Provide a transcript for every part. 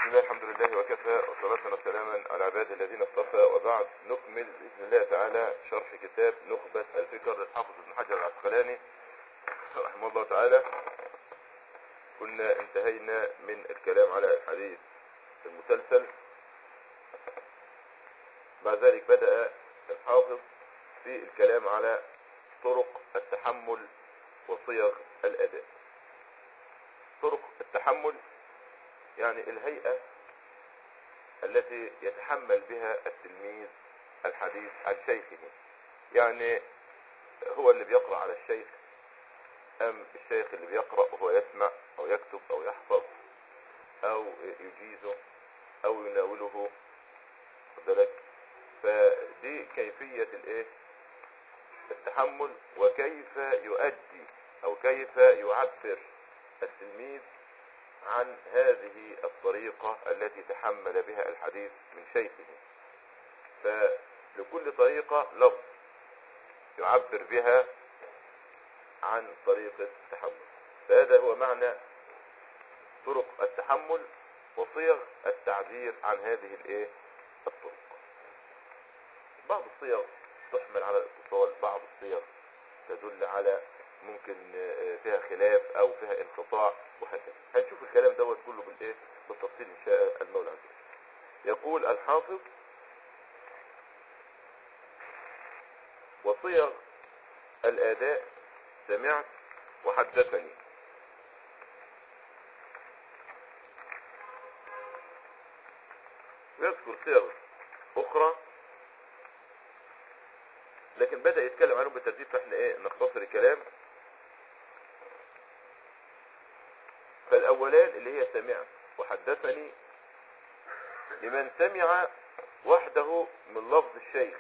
الله الحمد لله وكفى وصلاة وسلاما على عباد الذين اصطفى وبعد نكمل بإذن الله تعالى شرح كتاب نخبة الفكر للحافظ ابن حجر العسقلاني رحمه الله تعالى كنا انتهينا من الكلام على الحديث المسلسل بعد ذلك بدأ الحافظ في الكلام على طرق التحمل وصيغ الأداء طرق التحمل يعني الهيئة التي يتحمل بها التلميذ الحديث عن شيخه يعني هو اللي بيقرأ على الشيخ أم الشيخ اللي بيقرأ وهو يسمع أو يكتب أو يحفظ أو يجيزه أو يناوله ذلك فدي كيفية الايه التحمل وكيف يؤدي أو كيف يعبر التلميذ عن هذه الطريقة التي تحمل بها الحديث من شيخه فلكل طريقة لفظ يعبر بها عن طريقة التحمل فهذا هو معنى طرق التحمل وصيغ التعبير عن هذه الايه الطرق بعض الصيغ تحمل على الاتصال بعض الصيغ تدل على ممكن فيها خلاف او فيها انقطاع وهكذا هنشوف الكلام دوت كله بالايه بالتفصيل ان شاء المولى عز وجل يقول الحافظ وصيغ الاداء سمعت وحدثني ويذكر صيغ اخرى لكن بدأ يتكلم عنهم بالترتيب فاحنا ايه نختصر الكلام فالاولان اللي هي سمعت وحدثني لمن سمع وحده من لفظ الشيخ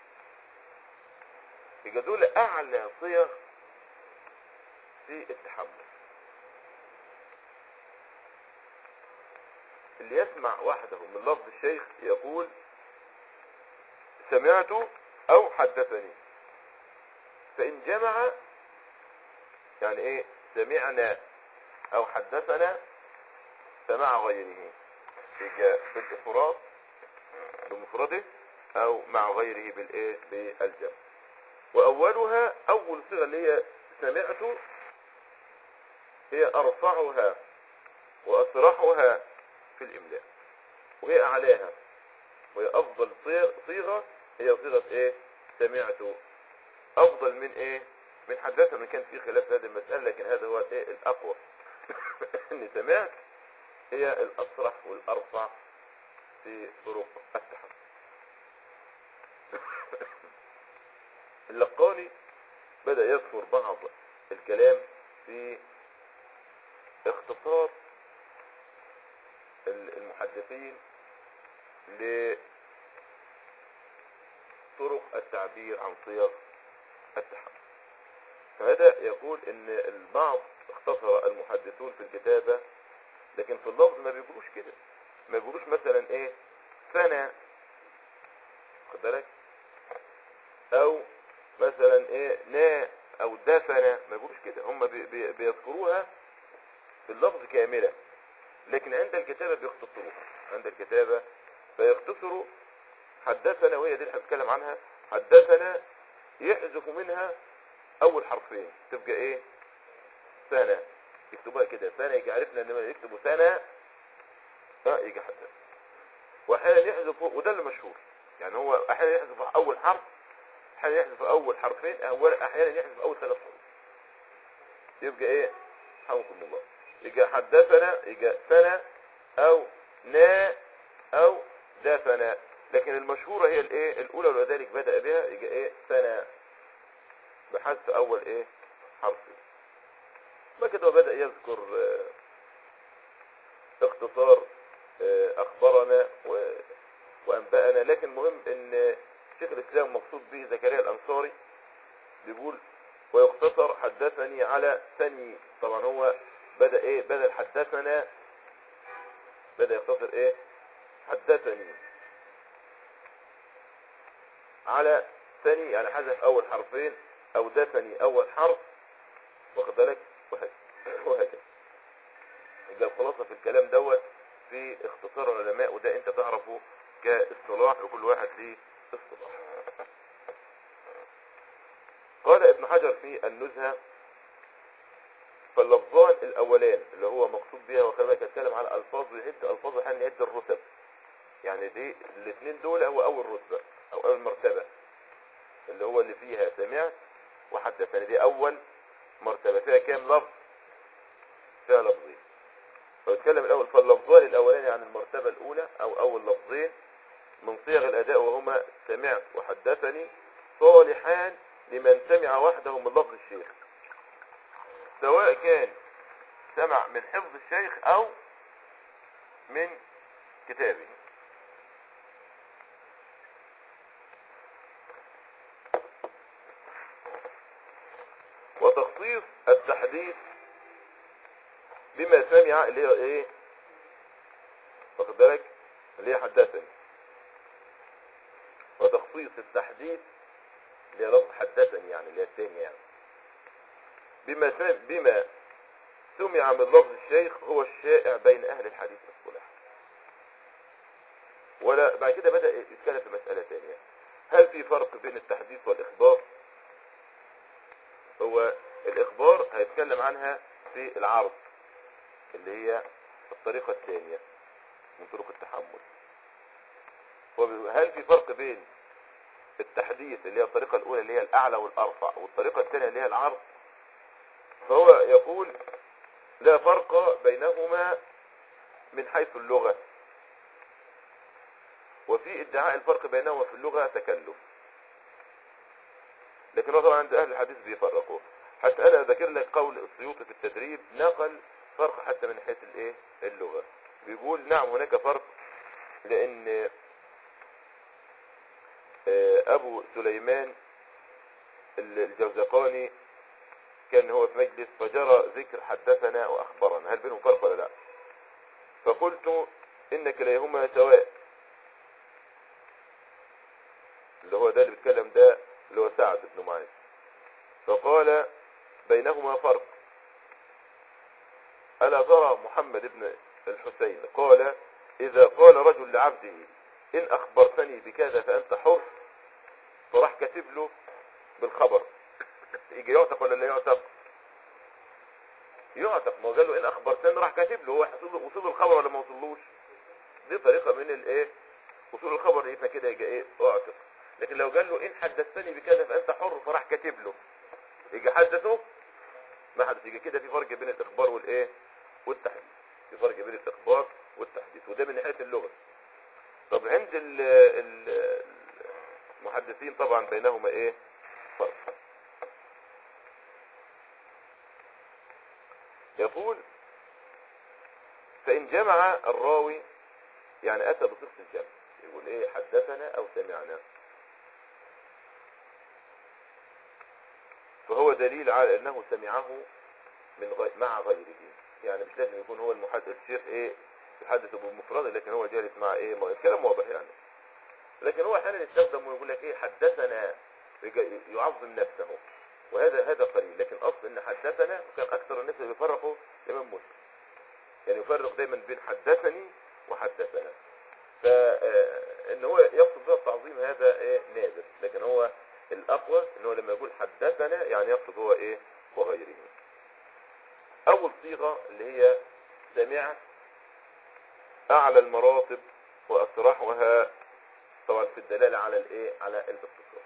يبقى دول اعلى صيغ في التحمل اللي يسمع وحده من لفظ الشيخ يقول سمعت او حدثني فان جمع يعني ايه سمعنا او حدثنا فمع غيره يجي بالافراد بمفرده او مع غيره بالايه بالجمع واولها اول صيغه اللي هي سمعت هي ارفعها واسرحها في الاملاء وهي اعلاها وهي افضل صيغه هي صيغه ايه سمعت افضل من ايه من حدثنا من كان في خلاف في هذه المساله لكن هذا هو ايه الاقوى ان سمعت هي الاسرح والارفع في طرق التحمل اللقاني بدأ يذكر بعض الكلام في اختصار المحدثين لطرق التعبير عن صيغ التحمل فهذا يقول ان البعض اختصر المحدثون في الكتابة لكن في اللفظ ما بيقولوش كده ما بيقولوش مثلا ايه فنى خد بالك او مثلا ايه نا او دفن ما بيقولوش كده هم بي بي بيذكروها في اللفظ كاملة لكن عند الكتابة بيختصروها عند الكتابة فيختصروا حدثنا وهي دي اللي هنتكلم عنها حدثنا يحذف منها اول حرفين تبقى ايه سنة يكتبوها كده سنة يجي عرفنا ان يكتبوا سنة ها يجي حدث واحيانا يحذف وده اللي مشهور يعني هو احيانا يحذف اول حرف احيانا يحذف اول حرفين احيانا يحذف اول ثلاث حروف يبقى ايه حمكم الله يبقى حدثنا يبقى سنة او نا او دفن لكن المشهورة هي الايه الاولى ولذلك بدأ بها يبقى ايه سنة بحذف اول ايه حرف ما كده بدأ يذكر اه اختصار اه اخبرنا وانبأنا لكن مهم ان شيخ الاسلام مقصود به زكريا الانصاري بيقول ويقتصر حدثني على ثني طبعا هو بدأ ايه بدل حدثنا بدأ يقتصر ايه حدثني على ثاني يعني حذف اول حرفين او دثني اول حرف واخد بالك وهكذا وهكذا يبقى الخلاصه في الكلام دوت في اختصار كل واحد ليه اصطلاح قال ابن حجر في النزهة فاللفظان الاولان اللي هو مقصود بها وخلي بالك اتكلم على الفاظ يعد الفاظ احيانا يعد الرتب يعني دي الاثنين دول هو اول رتبه او اول مرتبه اللي هو اللي فيها سمعت وحدثني دي اول مرتبه فيها كام لفظ فيها لفظين فبتكلم الاول فاللفظان الاولاني عن المرتبه الاولى او اول لفظين من صيغ الاداء وهما سمعت وحدثني صالحان لمن سمع وحده من لفظ الشيخ سواء كان سمع من حفظ الشيخ او من كتابه وتخصيص التحديث بما سمع اللي هي ايه واخد بالك اللي هي حدثني وتخصيص التحديث اللي هي لفظ حدثني يعني اللي هي الثانية يعني بما سمع بما سمع من لفظ الشيخ هو الشائع بين اهل الحديث والصلاح ولا بعد كده بدأ يتكلم في مسألة ثانية هل في فرق بين التحديث والإخبار هو الإخبار هيتكلم عنها في العرض اللي هي الطريقة الثانية من طرق التحمل وب- هل في فرق بين التحديث اللي هي الطريقة الأولى اللي هي الأعلى والأرفع والطريقة الثانية اللي هي العرض فهو يقول لا فرق بينهما من حيث اللغة وفي ادعاء الفرق بينهما في اللغة تكلف لكن هو طبعا عند أهل الحديث بيفرقوا حتى أنا ذكر لك قول السيوطي في التدريب نقل فرق حتى من حيث الايه اللغة بيقول نعم هناك فرق لأن آه، أبو سليمان الجوزقاني كان هو في مجلس فجرى ذكر حدثنا وأخبرنا هل بينهم فرق ولا لا فقلت إن كليهما سواء اللي هو ده اللي بيتكلم ده اللي هو سعد بن معاذ فقال بينهما فرق ألا ترى محمد بن الحسين قال إذا قال رجل لعبده إن أخبرتني بكذا فأنت حر فراح كاتب له بالخبر يجي يعتق ولا لا يعتق يعتق ما هو قال له إن أخبرتني راح كاتب له هو وصل وصل الخبر ولا ما وصلوش دي طريقة من الإيه وصول الخبر يبقى كده يجي إيه أعتق لكن لو قال له إن حدثتني بكذا فأنت حر فراح كاتب له يجي حدثه ما حدث يجي كده في فرق بين الإخبار والإيه والتحديث في فرق بين الإخبار والتحديث وده من ناحية اللغة طب عند ال- ال- المحدثين طبعا بينهما ايه فرق يقول فإن جمع الراوي يعني أتى بصيغة الجمع يقول ايه حدثنا أو سمعنا فهو دليل على أنه سمعه من غي... مع غيره يعني مش لازم يكون هو المحدث الشيخ ايه يحدث بمفرده لكن هو جالس مع ايه ما الكلام واضح يعني لكن هو احيانا يستخدم ويقول لك ايه حدثنا يج- يعظم نفسه وهذا هذا قليل لكن اصل ان حدثنا كان اكثر الناس اللي بيفرقوا الامام مسلم يعني يفرق دايما بين حدثني وحدثنا فان هو يقصد بها التعظيم هذا ايه نادر لكن هو الاقوى ان هو لما يقول حدثنا يعني يقصد هو ايه وغيره اول صيغه اللي هي سمعت اعلى المراتب واسرحها طبعا في الدلاله على الايه على الاختصار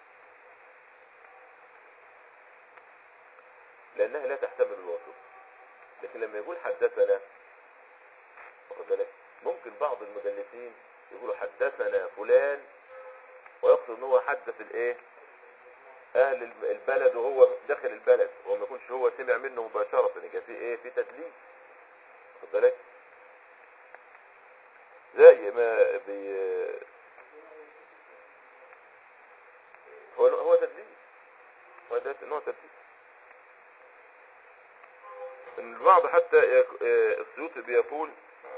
لانها لا تحتمل الوصف لكن لما يقول حدثنا واخد بالك ممكن بعض المدلسين يقولوا حدثنا فلان ويقصد ان هو حدث الايه اهل الب- البلد وهو داخل البلد وما يكونش هو سمع منه مباشره يبقى في ايه في تدليس واخد بالك زي ما بي هو هو تدليس هو ده نوع تدليس إن البعض حتى يك- آه، السيوطي بيقول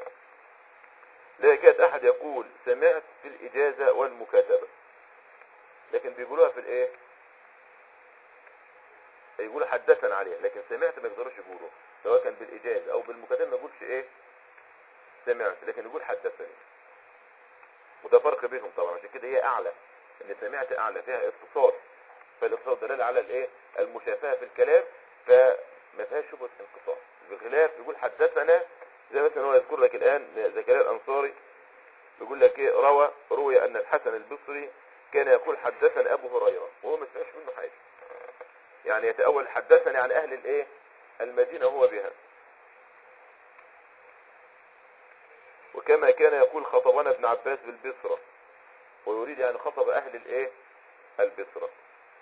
لا يكاد احد يقول سمعت في الاجازه والمكاتبه لكن بيقولوها في الايه يقولوا حدثنا عليها لكن سمعت ما يقدروش يقولوا سواء كان بالاجازه او بالمكاتبه ما يقولش ايه سمعت لكن يقول حدثني وده فرق بينهم طبعا اعلى ان سمعت اعلى فيها اتصال فالاتصال دلاله على الايه المشافهه في الكلام فما فيهاش شبهه انقطاع بخلاف يقول حدثنا زي مثلا هو يذكر لك الان زكريا الانصاري يقول لك ايه روى روي ان الحسن البصري كان يقول حدثنا ابو هريره وهو ما سمعش منه حاجه يعني يتأول حدثني عن اهل الايه المدينه هو بها وكما كان يقول خطبنا ابن عباس بالبصره ويريد يعني خطب اهل الايه البصره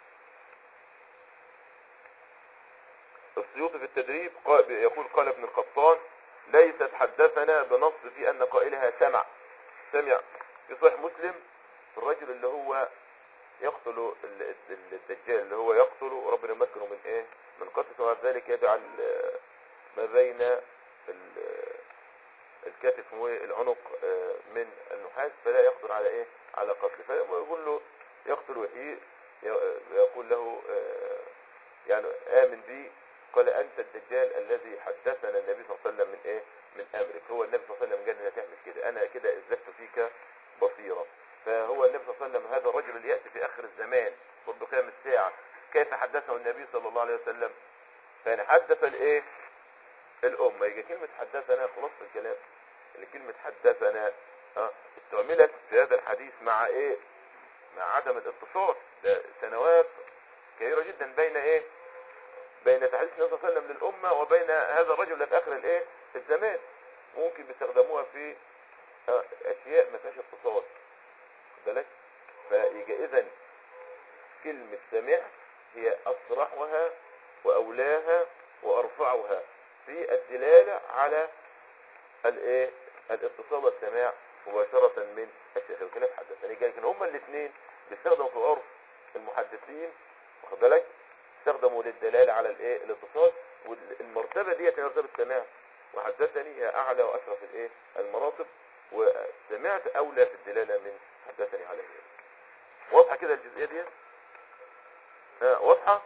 السيوطي في التدريب قا- يقول قال ابن القطان ليست حدثنا بنص في ان قائلها سمع سمع في صحيح مسلم الرجل اللي هو يقتل ال- ال- الدجال اللي هو يقتل وربنا يمكنه من ايه من قتل وبعد ذلك يجعل آه، ما بين ال- الكتف والعنق آه، من النحاس فلا يقدر على ايه على قتله فيقول له يقتل وحيد يقول له آه، يعني آمن بي قال أنت الدجال الذي حدثنا النبي صلى الله عليه وسلم من إيه من أمرك هو النبي صلى الله عليه وسلم قال لنا تعمل كده أنا كده أزددت فيك بصيرة فهو النبي صلى الله عليه وسلم هذا الرجل اللي يأتي في آخر الزمان قرب قيام الساعة كيف حدثه النبي صلى الله عليه وسلم فأنا حدث الإيه الأمة يجي كلمة حدثنا خلاص الكلام اللي كلمة حدثنا اه استعملت في هذا الحديث مع إيه مع عدم الاتصال ده سنوات كثيرة جدا بين ايه بين تحديث النبي صلى الله عليه وسلم للأمة وبين هذا الرجل اللي في آخر الايه الزمان ممكن بيستخدموها في آه، أشياء ما فيهاش اتصال خد بالك فيجي إذا كلمة سمع هي أصرحها وأولاها وأرفعها في الدلالة على الايه الاتصال والسماع مباشرة من الشيخ الكلام حدثني لكن هما الاثنين بيستخدموا في عرف المحدثين واخد بالك استخدموا للدلالة على الايه الاتصال والمرتبة ديت هي مرتبة السماع وحدثني هي اعلى واشرف الايه المراتب وسمعت اولى في الدلالة من حدثني عليه واضحة كده الجزئية دي ها واضحة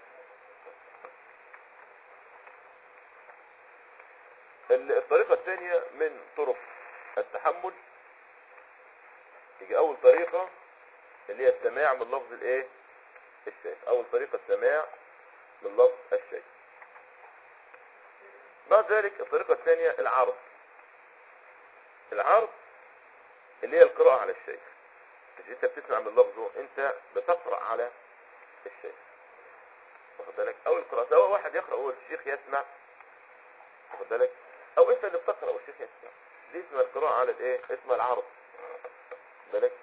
ال- الطريقة الثانية من طرق التحمل يجي أول طريقة اللي هي السماع من لفظ الإيه؟ الشيخ أول طريقة السماع من لفظ الشيخ بعد ذلك الطريقة الثانية العرض العرض اللي هي القراءة على الشيخ مش انت بتسمع من لفظه انت بتقرأ على الشيخ واخد بالك او القراءة سواء واحد يقرأ والشيخ يسمع واخد بالك او انت اللي بتقرا والشيخ يسمع دي اسمها القراءه على الايه اسمها العرض واخد بالك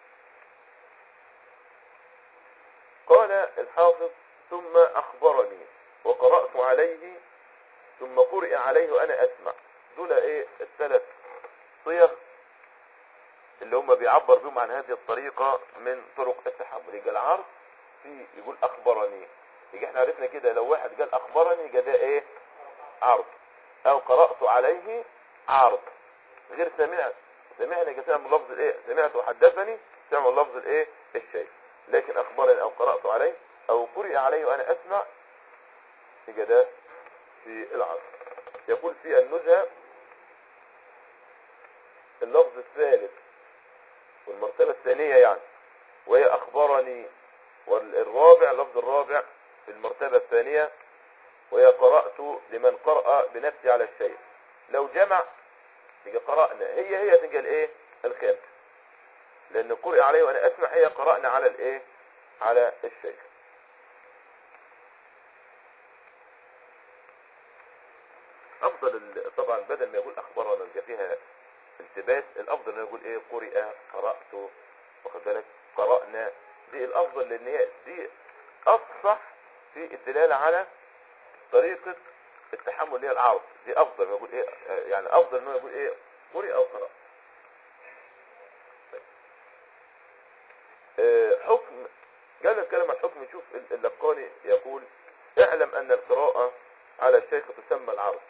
قال الحافظ ثم اخبرني وقرات عليه ثم قرئ عليه وانا اسمع دول ايه الثلاث صيغ اللي هم بيعبر بهم عن هذه الطريقه من طرق التحمل يجي العرض في يقول اخبرني يجي احنا عرفنا كده لو واحد قال اخبرني يبقى ده ايه عرض او قرأت عليه عرض غير سمعت سمعني كسمع من لفظ الايه سمعت وحدثني سمع من لفظ الايه الشيء لكن اخبرني او قرأت عليه او قرئ عليه وانا اسمع يبقى ده في العرض يقول في النزهة اللفظ الثالث والمرتبة الثانية يعني وهي اخبرني والرابع اللفظ الرابع في المرتبة الثانية وهي قرأت لمن قرأ بنفسي على الشيء لو جمع يجي قرأنا هي هي تنقل ايه الخامس لان قرئ عليه وانا اسمع هي قرأنا على الايه على الشيء افضل ال- طبعا بدل ما يقول اخبرنا يبقى فيها التباس الافضل انه يقول ايه قرئ قرأت واخد بالك قرأنا دي الافضل لان هي دي افصح في الدلالة على طريقة التحمل اللي هي العرض دي افضل ما يقول ايه آه، يعني افضل انه يقول ايه قرئ او قرأ آه، حكم قال نتكلم عن حكم نشوف ال- اللقاني يقول اعلم ان القراءة على الشيخ تسمى العرض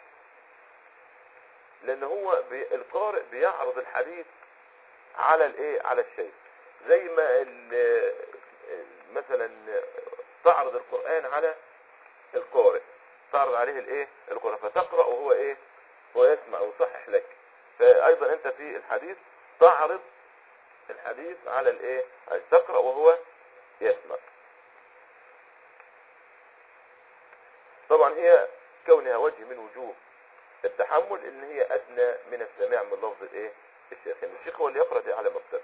لان هو بي القارئ بيعرض الحديث على الايه على الشيخ زي ما ال- مثلا تعرض القرآن على القارئ تعرض عليه الايه القرآن فتقرأ وهو ايه هو يسمع ويصحح لك فايضا انت في الحديث تعرض الحديث على الايه على تقرأ وهو يسمع طبعا هي كونها وجه من وجوه التحمل ان هي ادنى من السماع من لفظ الايه الشيخ يعني الشيخ هو اللي يقرأ دي على مرتبه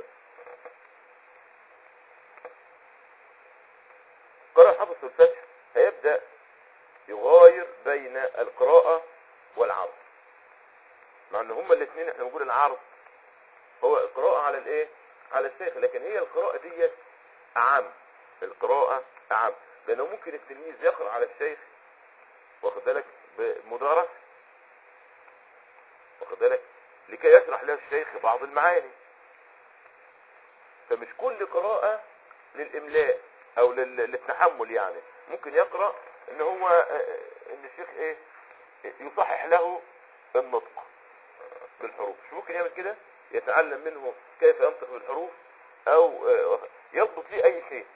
قرأ حافظ في الفتح هيبدأ يغاير بين القراءة والعرض مع ان هما الاثنين احنا بنقول العرض هو قراءة على الايه على الشيخ لكن هي القراءة ديت اعم القراءة اعم لانه ممكن التلميذ يقرأ على الشيخ واخد بالك بمدارسة واخد بالك لكي يشرح له الشيخ بعض المعاني فمش كل قراءة للإملاء أو لل- للتحمل يعني ممكن يقرأ إن هو آه، إن الشيخ إيه يصحح له النطق بالحروف مش ممكن يعمل كده يتعلم منه كيف ينطق بالحروف أو آه، يضبط ليه أي شيء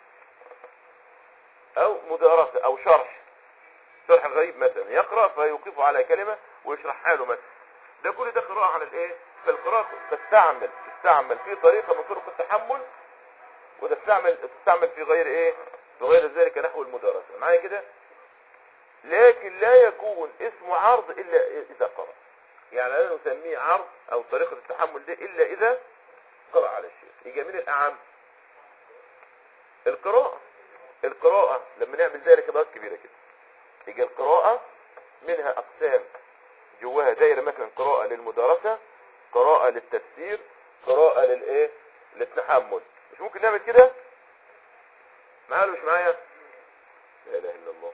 أو مدارسة أو شرح شرح غريب مثلا يقرأ فيوقفه على كلمة ويشرحها له مثلا ده كل ده قراءة على الايه فالقراءة تستعمل تستعمل في طريقة من طرق التحمل وتستعمل تستعمل في غير ايه في غير ذلك نحو المدارسة معايا كده لكن لا يكون اسمه عرض الا اذا قرأ يعني لا نسميه عرض او طريقة التحمل دي الا اذا قرأ على الشيخ يجي من الاعم القراءة القراءة لما نعمل ذلك بقى كبيرة كده يجي القراءة منها أقسام جواها دايرة مثلا قراءة للمدارسة قراءة للتفسير قراءة للإيه للتحمل مش ممكن نعمل كده معايا ولا مش معايا لا إله إلا الله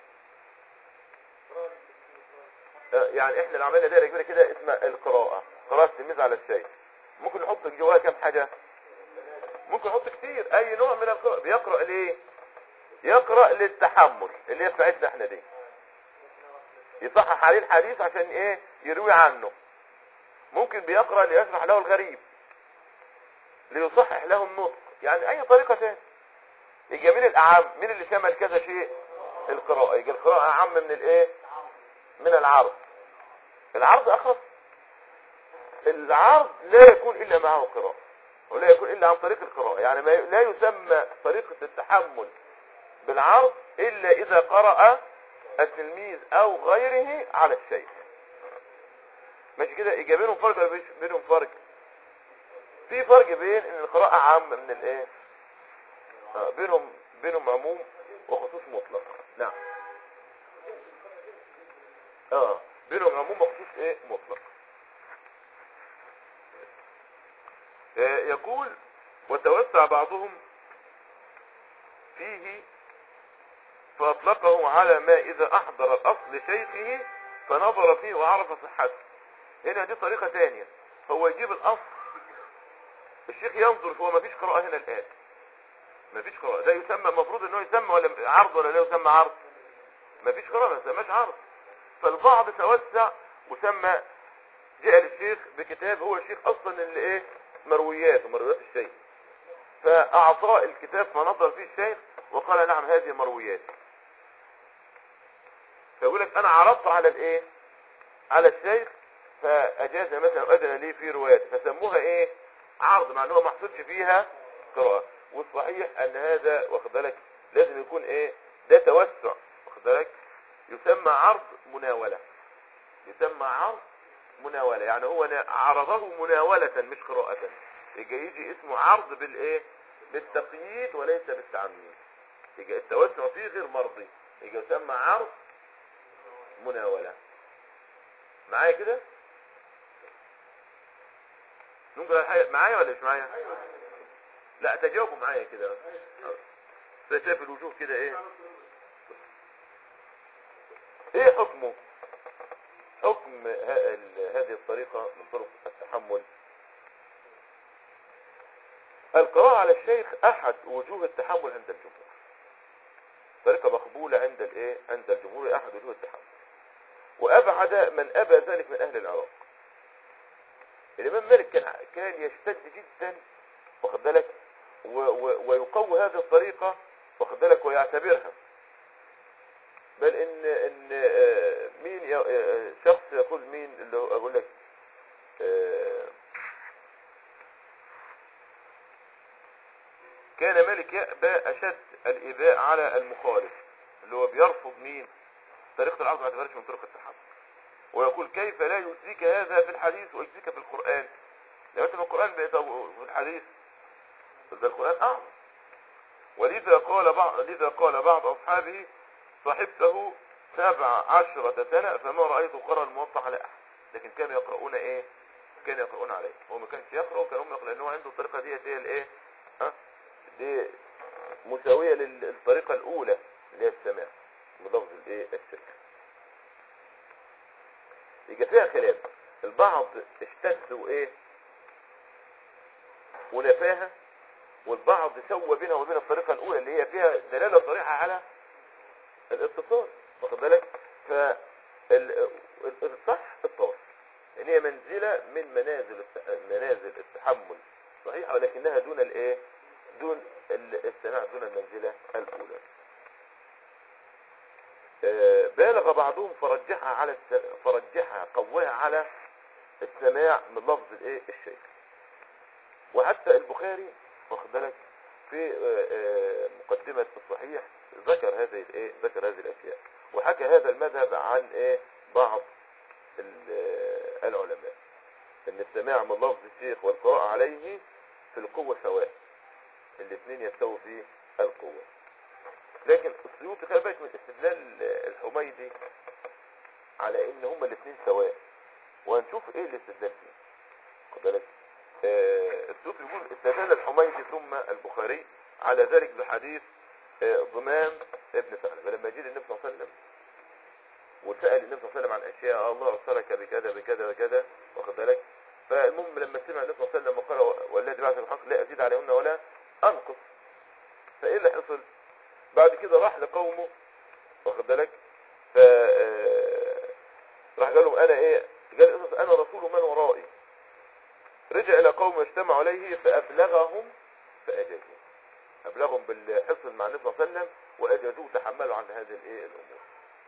آه، يعني احنا لو عملنا دايرة كبيرة كده اسمها القراءة قراءة التلميذ على الشيء ممكن نحط جواها كام حاجة ممكن نحط كتير اي نوع من القراءة بيقرأ ليه يقرأ للتحمل اللي هي بتاعتنا احنا دي يصحح عليه الحديث عشان ايه يروي عنه ممكن بيقرأ ليشرح له الغريب ليصحح له النطق يعني اي طريقة تاني يجي من الاعم من اللي شمل كذا شيء القراءة يجي القراءة اعم من الايه من العرض العرض اخف العرض لا يكون الا معه قراءة ولا يكون الا عن طريق القراءة يعني ما لا يسمى طريقة التحمل بالعرض الا اذا قرأ التلميذ او غيره على الشيخ ماشي كده يجي بينهم فرق ولا مفيش بينهم فرق في فرق بين ان القراءة عامة من الايه آه، بينهم بينهم عموم وخصوص مطلق نعم اه بينهم عموم وخصوص ايه مطلق آه، يقول وتوسع بعضهم فيه فأطلقه على ما إذا أحضر الأصل شيخه فنظر فيه وعرف صحته هنا دي طريقة تانية هو يجيب الأصل الشيخ ينظر هو ما فيش قراءة هنا الآن ما فيش قراءة ده يسمى المفروض انه يسمى ولا عرض ولا لا يسمى عرض ما فيش قراءة ما يسماش عرض فالبعض توسع وسمى جاء للشيخ بكتاب هو الشيخ اصلا اللي ايه مرويات ومرويات الشيخ فاعطاه الكتاب فنظر فيه الشيخ وقال نعم هذه مرويات فيقول لك انا عرضت على الايه على الشيخ فاجاز مثلا واذن لي في روايات فسموها ايه عرض مع انه ما حصلش فيها قراءة والصحيح ان هذا واخد بالك لازم يكون ايه ده توسع واخد بالك يسمى عرض مناولة يسمى عرض مناولة يعني هو نا- عرضه مناولة مش قراءة يجي يجي اسمه عرض بالايه بالتقييد وليس بالتعميم يجي التوسع فيه غير مرضي يجي يسمى عرض مناولة معايا كده نقول الحقيقة معايا ولا مش معايا لا تجاوبوا معايا كده أه. شايف الوجوه كده ايه ايه حكمه حكم ه- ال- هذه الطريقة من طرق التحمل القراءة على الشيخ احد وجوه التحمل عند الجمهور طريقة مقبولة عند الايه عند الجمهور احد وجوه التحمل وابعد من ابى ذلك من اهل العراق الامام مالك كان كان يشتد جدا واخد بالك و- و- ويقوي هذه الطريقة واخد بالك ويعتبرها بل ان ان آه، مين ي- آه، شخص يقول مين اللي هو اقول لك آه، طريقة العرض ما اعتبرش من طرق التحمل ويقول كيف لا يؤذيك هذا في الحديث ويؤذيك في القرآن لو انت في القرآن بقيت في الحديث ده القرآن أعظم ولذا قال بعض لذا قال بعض أصحابه صحبته سبع عشرة سنة فما رأيت قرأ الموطأ على أحد لكن كانوا يقرؤون إيه كانوا يقرؤون عليه هو ما كانش يقرأ وكان هم يقرأ لأنه عنده الطريقة دي هي الإيه ها دي مساوية للطريقة الأولى اللي هي السماع بلفظ الإيه الشرك يبقى فيها كلام البعض اشتد وإيه ونفاها والبعض سوى بينها وبين الطريقة الأولى اللي هي فيها دلالة صريحة على الاتصال واخد بالك فالصح الطاس ان هي منزلة من منازل الت- منازل التحمل صحيح ولكنها دون الايه دون ال- السماع دون المنزلة الاولى آه، بالغ بعضهم فرجحها على الس- فرجحها قواها على السماع من لفظ الايه الشيخ وحتى البخاري واخد بالك في آه، آه، مقدمة الصحيح ذكر هذه الايه ذكر هذه الاشياء وحكى هذا المذهب عن ايه بعض ال- آه، العلماء ان السماع من لفظ الشيخ والقراءة عليه في القوة سواء الاثنين يستووا في القوة لكن السيوطي خلي بالك من استدلال الحميدي على ان هما الاثنين سواء وهنشوف ايه الاستدلال فيه خد بالك آه، السيوطي يقول استدل الحميدي ثم البخاري على ذلك بحديث آه، ضمام ابن ثعلبه لما جه النبي صلى الله عليه وسلم وسأل النبي صلى الله عليه وسلم عن اشياء الله ارسلك بكذا بكذا بكذا واخد بالك فالمهم لما سمع النبي صلى الله عليه وسلم وقال والذي بعث بالحق لا ازيد عليهن ولا انقص فايه اللي حصل بعد كده راح لقومه واخد بالك ف آه، راح قال لهم انا ايه قال انا رسول من ورائي رجع الى قوم اجتمعوا عليه فابلغهم فاجازوه ابلغهم باللي حصل مع النبي صلى الله عليه وسلم واجازوه تحملوا عن هذه الايه الامور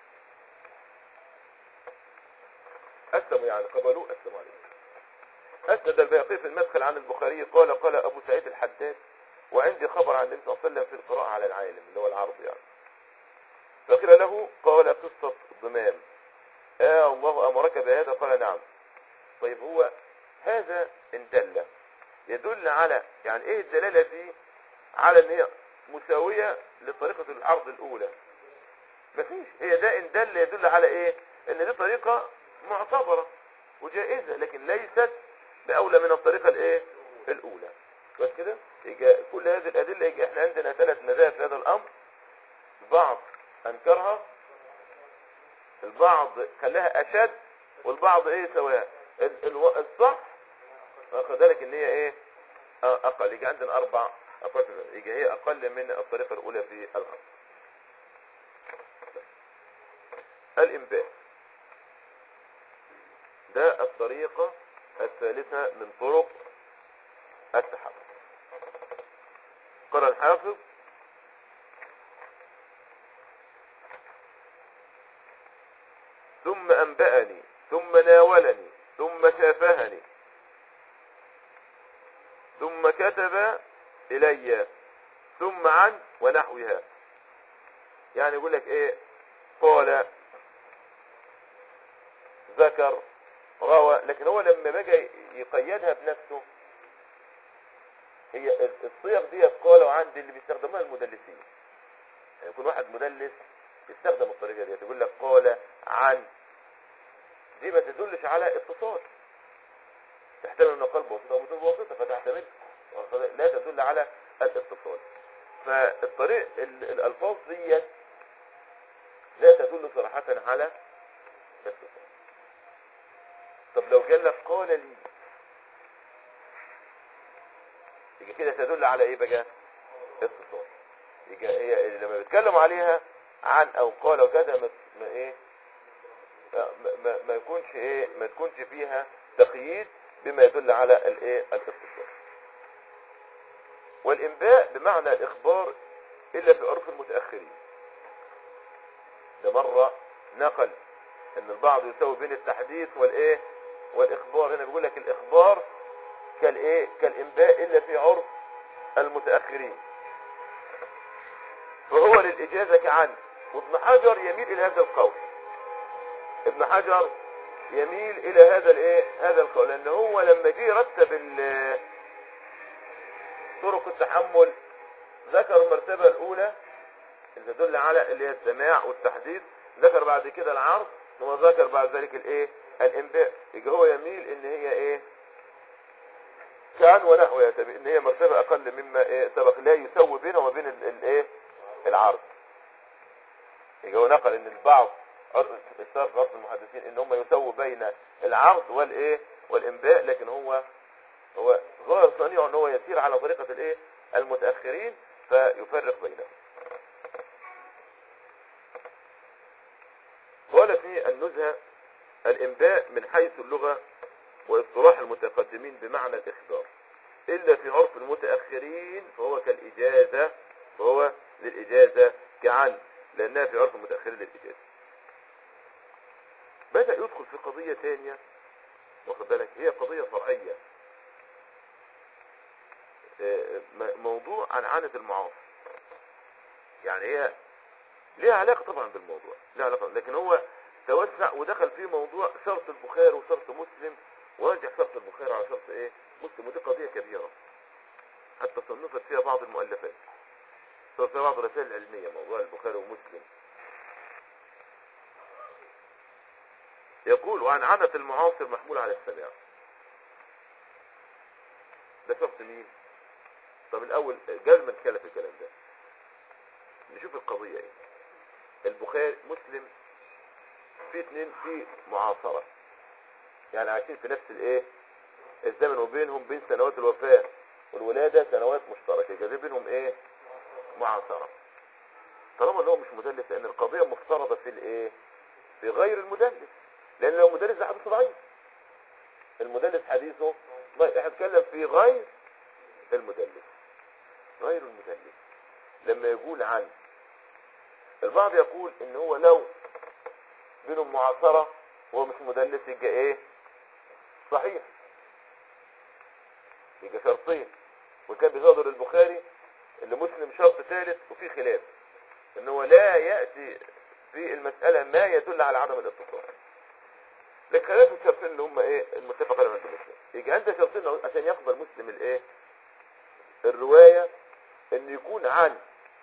اسلموا يعني قبلوه اسلموا عليه اسند البيقي في المدخل عن البخاري قال قال ابو سعيد الحداد وعندي خبر عن النبي صلى الله عليه وسلم في القراءة على العالم اللي هو العرض يعني فقيل له قال قصة ضمام آه الله أمرك بهذا قال نعم طيب هو هذا إن دل يدل على يعني إيه الدلالة فيه على إن هي مساوية لطريقة العرض الأولى مفيش هي ده إن دل يدل على إيه إن دي طريقة معتبرة وجائزة لكن ليست بأولى من الطريقة الإيه الأولى بس كده يجي كل هذه الأدلة يجي إحنا عندنا ثلاث مذاهب في هذا الأمر البعض أنكرها البعض خلاها أشد والبعض إيه سواء ال- الو- الصح واخد بالك إن هي إيه آه، أقل يجي عندنا أربع أقل يجي هي أقل من الطريقة الأولى في الأمر الإنباء ده الطريقة الثالثة من طرق التحرك قال الحافظ ثم أنبأني ثم ناولني ثم شافهني ثم كتب إلي ثم عن ونحوها يعني يقول لك ايه قال ذكر روى لكن هو لما بقى يقيدها بنفسه هي الصيغ دي قال وعند اللي بيستخدموها المدلسين يعني يكون واحد مدلس يستخدم الطريقه دي يقول لك قال عن دي ما تدلش على اتصال تحتمل ان قلب وسيطه او بدون واسطه فتحتمل لا تدل على الاتصال فالطريق ال- الالفاظ دي لا تدل صراحه على اتصال طب لو قال لك قال لي يبقى كده تدل على ايه بقى اتصال يبقى هي اللي لما بيتكلموا عليها عن او قال وكذا ما, ما ايه ما, ما, ما يكونش ايه ما تكونش فيها تقييد بما يدل على الايه الاتصال والانباء بمعنى الاخبار الا في عرف المتاخرين ده مره نقل ان البعض يساوي بين التحديث والايه والاخبار هنا بيقول لك الاخبار كالايه كالانباء الا في عرف المتاخرين فهو للاجازه كعن وابن حجر يميل الى هذا القول ابن حجر يميل الى هذا الايه هذا القول لان هو لما جه يرتب ال- طرق التحمل ذكر المرتبة الاولى اللي تدل على اللي هي السماع والتحديث ذكر بعد كده العرض ثم ذكر بعد ذلك الايه الانباء يبقى هو يميل ان هي ايه كان ونحوها تبي- ان هي مرتبة اقل مما ايه سبق لا يسوي بينها وبين ال- الايه العرض يبقى هو نقل ان البعض عرف- الشرط عرف المحدثين ان هم يسووا بين العرض والايه والانباء لكن هو هو ظاهر صنيعه ان هو يسير على طريقة الايه المتأخرين فيفرق بينهم قال في النزهة الانباء من حيث اللغة واصطلاح المتقدمين بمعنى الاخبار الا في عرف المتأخرين فهو كالاجازة فهو للاجازة كعن لانها في عرف المتأخرين للاجازة بدأ يدخل في قضية ثانية واخد بالك هي قضية فرعية آه، م- موضوع عنعنة المعاصي يعني هي ليها علاقة طبعا بالموضوع ليها علاقة لكن هو توسع ودخل في موضوع شرط البخاري وشرط مسلم ورجع شرط البخاري على شرط ايه مسلم ودي قضية كبيرة حتى صنفت فيها بعض المؤلفات صار فيها بعض الرسائل العلمية موضوع البخاري ومسلم يقول وعن عنة المعاصر محمول على السماع ده شرط مين طب الاول قبل ما نتكلم في الكلام ده نشوف القضية ايه البخاري مسلم في اتنين في معاصرة يعني عايشين في نفس الايه الزمن وبينهم بين سنوات الوفاة والولادة سنوات مشتركة يبقى دي بينهم ايه معاصرة طالما ان هو مش مدلس لان القضية مفترضة في الايه في غير المدلس لان لو مدلس ده حديثه ضعيف المدلس حديثه ضعيف احنا بنتكلم في غير المدلس غير المدلس لما يقول عن البعض يقول ان هو لو بينهم معاصرة هو مش مدلس يبقى ايه صحيح يبقى شرطين وكان بيصدر البخاري اللي مسلم شرط ثالث وفي خلاف ان هو لا يأتي في المسألة ما يدل على عدم الاتصال لكن خلاف الشرطين اللي هم ايه المتفق عليهم عند مسلم يبقى عندك شرطين عشان يقبل مسلم الايه الرواية ان يكون عن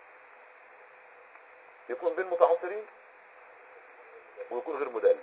يكون بين متعاصرين ويكون غير مدلس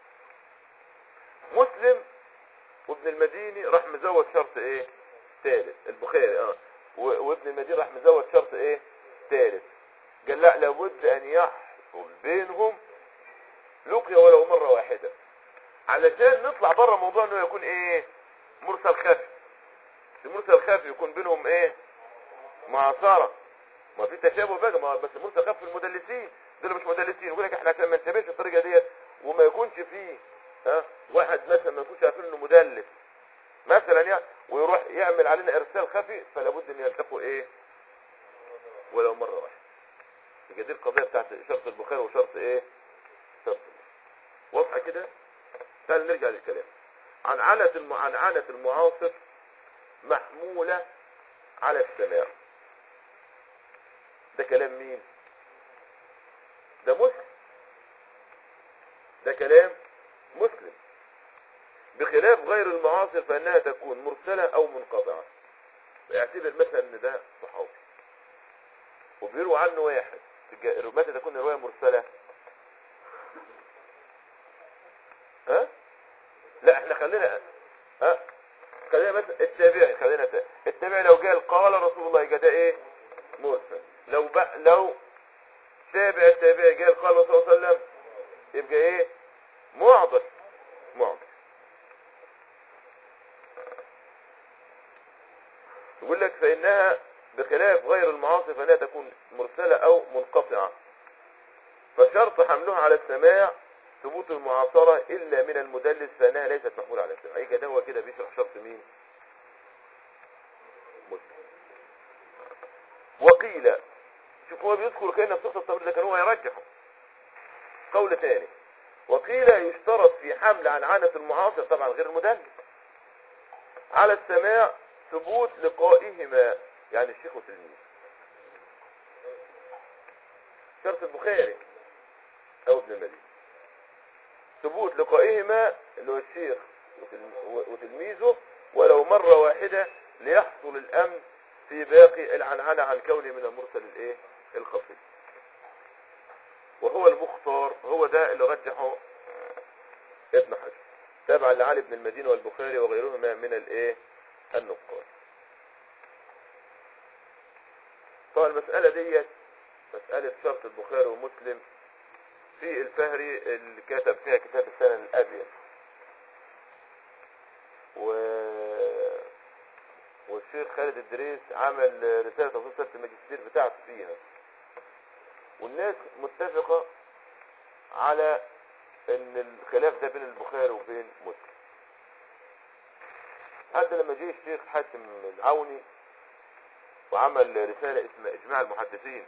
مسلم وابن المديني راح مزود شرط ايه ثالث البخاري اه و- وابن المديني راح مزود شرط ايه ثالث قال لا لابد ان يحصل بينهم لقيا ولو مرة واحدة علشان نطلع بره موضوع انه يكون ايه مرسل خفي المرسل خفي يكون بينهم ايه معاصرة ما في تشابه بقى ما بس مرسل خفي المدلسين دول مش مدلسين يقول لك احنا عشان ما نتبعش الطريقة ديت وما يكونش فيه ها واحد مثلا ما يكونش عارفين انه مدلس مثلا يعني ويروح يعمل علينا ارسال خفي فلا بد ان يلتقوا ايه ولو مرة واحدة يبقى دي القضية بتاعت شرط البخاري وشرط ايه شرط مسلم. واضحة كده تعال نرجع للكلام عن عنة الم... عن عنة المعاصر محمولة على السماع ده كلام مين ده مسلم ده كلام مسلم بخلاف غير المعاصر فانها تكون مرسلة او منقطعة اعتبر مثلا ان ده صحابي وبيروى عنه واحد تجا- متى تكون الرواية مرسلة ها لا احنا خلينا ها خلينا مثلا التابعي خلينا تا- التابعي لو قال قال رسول الله يبقى ده ايه مرسل لو بقى لو تابع التابعي قال قال رسول الله صلى الله عليه وسلم يبقى ايه معضل معضل يقول لك فإنها بخلاف غير المعاصي فإنها تكون مرسلة أو منقطعة فشرط حملها على السماع ثبوت المعاصرة إلا من المدلس فإنها ليست محمولة على السماع يبقى ده هو كده بيشرح شرط مين مسلم وقيل شوف هو بيذكر كأنه في صوت الطويل لكن هو يرجحه قول ثاني وقيل يشترط في حمل عن عنة المعاصر طبعا غير المدلس على السماع ثبوت لقائهما يعني الشيخ والتلميذ شرط البخاري او ابن المدينة ثبوت لقائهما اللي هو الشيخ وتل- وتلميذه ولو مرة واحدة ليحصل الأمن في باقي العنعنة عن كونه من المرسل الايه الخفي وهو المختار هو ده اللي رجحه ابن حجر تابعا لعلي بن المدينة والبخاري وغيرهما من الايه النقاد طبعا المسألة ديت مسألة شرط البخاري ومسلم في الفهري اللي كتب فيها كتاب السنة الأبيض و... والشيخ خالد الدريس عمل رسالة توصيل سنة الماجستير بتاعته فيها والناس متفقة على ان الخلاف ده بين البخاري وبين مسلم حتى لما جه الشيخ حاتم العوني وعمل رسالة اسمها اجماع المحدثين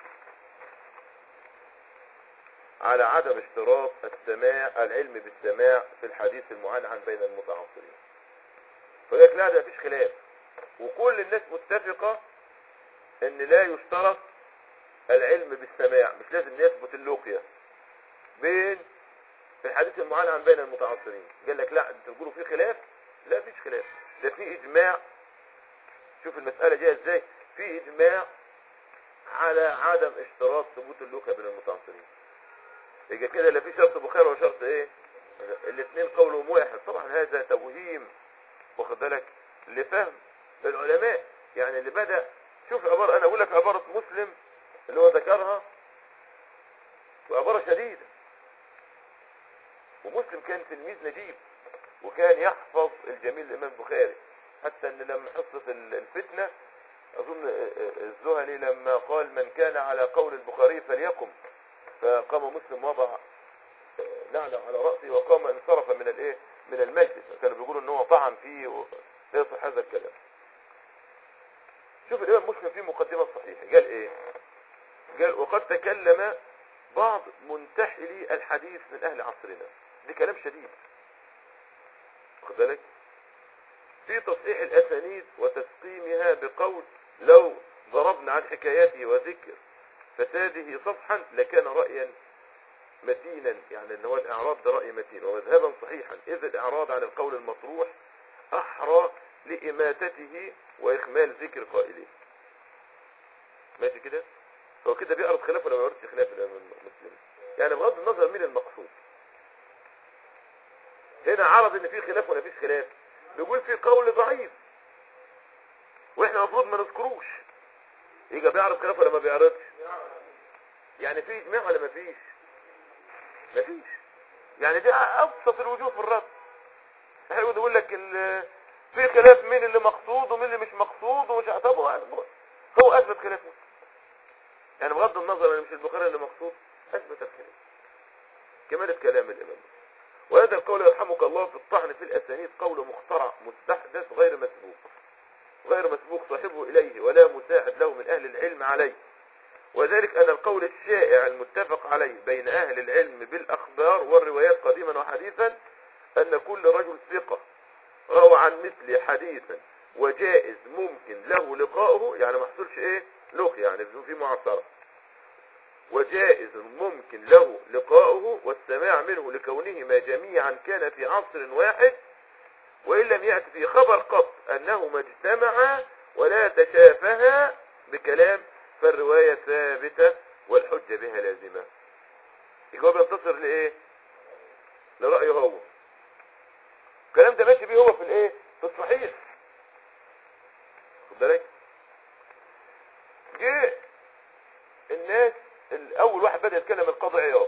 على عدم اشتراط السماع العلم بالسماع في الحديث المعنعن بين المتعاصرين فقال لك لا ده مفيش خلاف وكل الناس متفقة ان لا يشترط العلم بالسماع مش لازم يثبت اللقية بين في الحديث المعنعن بين المتعاصرين قال لك لا انتوا تقولوا في خلاف لا فيش خلاف ده في اجماع شوف المسألة جاية ازاي في اجماع على عدم اشتراط ثبوت اللقية بين المتعاصرين يبقى كده لا في شرط بخاري ولا شرط ايه الاثنين قولهم واحد طبعا هذا توهيم واخد بالك لفهم العلماء يعني اللي بدأ شوف عبارة انا اقول لك عبارة مسلم اللي هو ذكرها وعبارة شديدة ومسلم كان تلميذ نجيب وكان يحفظ الجميل الامام البخاري حتى ان لما حصة ال- الفتنة اظن الزهلي لما قال من كان على قول البخاري فليقم فقام مسلم وضع لعنة على رأسه وقام انصرف من الايه من المجلس كانوا بيقولوا ان هو طعن فيه ولا يصح هذا الكلام شوف الامام مسلم في مقدمة صحيحة قال ايه قال وقد تكلم بعض منتحلي الحديث من اهل عصرنا دي كلام شديد واخد بالك في تصحيح الاسانيد وتسقيمها بقول لو ضربنا عن حكاياته وذكر فساده صفحا لكان رأيا متينا يعني ان هو الاعراض ده رأي متين ومذهبا صحيحا اذ الاعراض عن القول المطروح احرى لاماتته واخمال ذكر قائله ماشي كده هو كده بيعرض خلاف ولا ما بيعرضش خلاف الامام المسلم يعني بغض النظر مين المقصود هنا عرض ان في خلاف ولا فيش خلاف بيقول في قول ضعيف واحنا المفروض ما نذكروش يجي بيعرض خلاف ولا ما بيعرضش يعني في اجماع ولا ما فيش ما فيش يعني دي ابسط الوجوه في الرد هيقعد يقول لك ال- في خلاف مين اللي مقصود ومين اللي مش مقصود ومش طب هو هو اثبت خلاف مسلم يعني بغض النظر ان مش البخاري اللي مقصود اثبت الخلاف كمالة كلام الامام وهذا القول يرحمك الله في الطعن في الاسانيد قول مخترع مستحدث غير مسبوق غير مسبوق صاحبه اليه ولا مساعد له من اهل العلم عليه وذلك ان القول الشائع المتفق عليه بين اهل العلم بالاخبار والروايات قديما وحديثا ان كل رجل ثقة روى عن مثل حديثا وجائز ممكن له لقاؤه يعني ما حصلش ايه لقي يعني في معاصرة وجائز ممكن له لقاؤه والسماع منه لكونهما جميعا كان في عصر واحد وإن لم يأتي في خبر قط أنهما اجتمعا ولا تشافها بكلام فالرواية ثابتة والحجة بها لازمة يبقى هو بينتصر لإيه؟ لرأيه هو الكلام ده ماشي بيه هو في الإيه؟ في الصحيح خد بالك؟ جه الناس الاول واحد بدأ يتكلم القاضي عياض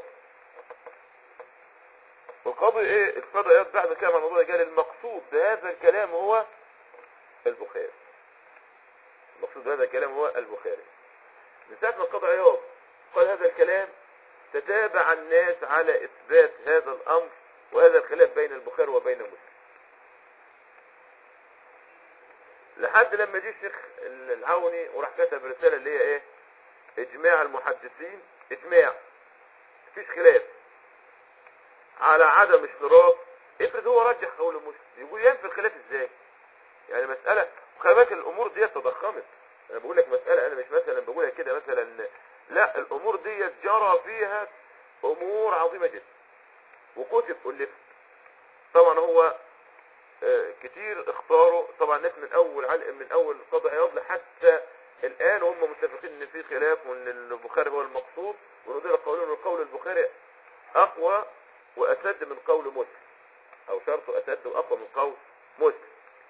والقاضي ايه القاضي عياض بعد ما كلام عن الموضوع ده قال المقصود بهذا الكلام هو البخاري المقصود بهذا الكلام هو البخاري من ساعة ما القاضي عياض قال هذا الكلام تتابع الناس على اثبات هذا الامر وهذا الخلاف بين البخاري وبين مسلم لحد لما جه الشيخ العوني وراح كتب رسالة اللي هي ايه اجماع المحدثين اجماع مفيش خلاف على عدم اشتراط افرض هو رجح قول مسلم يقول ينفي الخلاف ازاي يعني مسألة وخلي بالك الامور دي تضخمت انا بقول لك مسألة انا مش مثلا بقولها كده مثلا لا الامور دي جرى فيها امور عظيمة جدا وكل كتب ألفت طبعا هو آه، كتير اختاروا طبعا ناس من اول علق من اول قاضي عياض لحتى الان هم متفقين ان في خلاف وان البخاري هو المقصود ودول يقولون ان قول البخاري اقوى واسد من قول مسلم او شرطه اسد واقوى من قول مسلم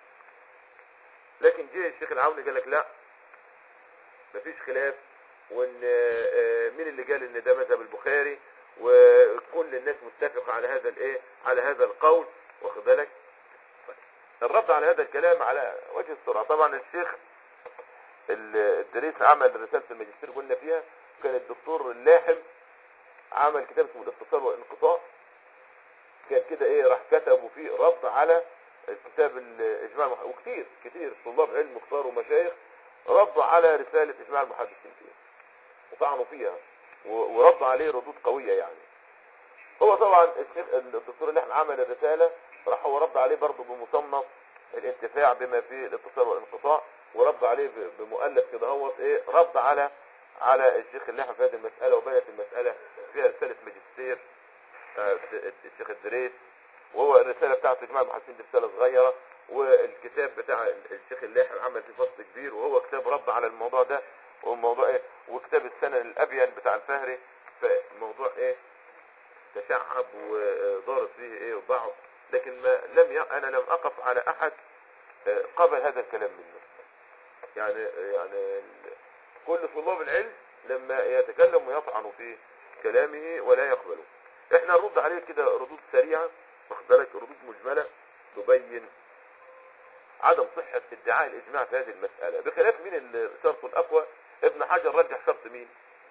لكن جه الشيخ العوني قال لك لا مفيش خلاف وان آه، آه، مين اللي قال ان ده مذهب البخاري وكل الناس متفقه على هذا الايه على هذا القول واخد بالك الرد على هذا الكلام على وجه السرعه طبعا الشيخ ال- الدريس عمل رساله الماجستير قلنا فيها كان الدكتور اللاحم عمل كتاب اسمه الاتصال والانقطاع كان كده ايه راح كتبوا فيه رد على كتاب الاجماع المح... وكتير كتير طلاب علم كتار ومشايخ ردوا على رساله اجماع المحدثين فيها وطعنوا فيها و- وردوا عليه ردود قويه يعني هو طبعا الشيخ الدكتور اللي احنا عمل الرساله راح هو رد عليه برضه بمصنف الانتفاع بما فيه الاتصال والانقطاع ورد عليه ب- بمؤلف كده هو ايه رد على على الشيخ اللي احنا في هذه المساله وبدات المساله فيها رساله ماجستير آه، الشيخ الدريس وهو الرساله بتاعت اجماع المحدثين دي رساله صغيره والكتاب بتاع الشيخ اللاحم عمل فيه فصل كبير وهو كتاب رد على الموضوع ده والموضوع ايه وكتاب السنن الابين بتاع الفهري فالموضوع ايه تشعب ودارت فيه ايه بعض لكن ما لم ي... انا لم اقف على احد آه، قبل هذا الكلام منه يعني يعني ال- كل طلاب العلم لما يتكلم ويطعن في كلامه ولا يقبله احنا نرد عليه كده ردود سريعه واخد بالك ردود مجمله تبين عدم صحة ادعاء الإجماع في هذه المسألة بخلاف مين اللي شرطه الأقوى ابن حجر رجح شرط مين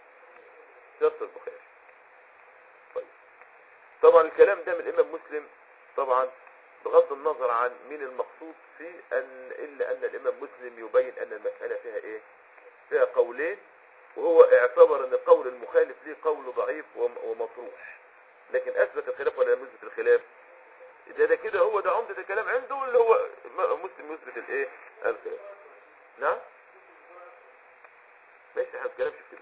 شرط البخاري طيب طبعا الكلام ده من الإمام مسلم طبعا بغض النظر عن مين المقصود فيه أن إلا أن الإمام مسلم يبين أن المسألة فيها إيه فيها قولين وهو اعتبر أن القول المخالف ليه قول ضعيف وم- ومطروح لكن أثبت الخلاف ولا لم يثبت الخلاف ده ده كده هو ده عمدة الكلام عنده اللي هو م- مسلم يثبت الايه الخلاف نعم ماشي احنا ما بنتكلمش في كده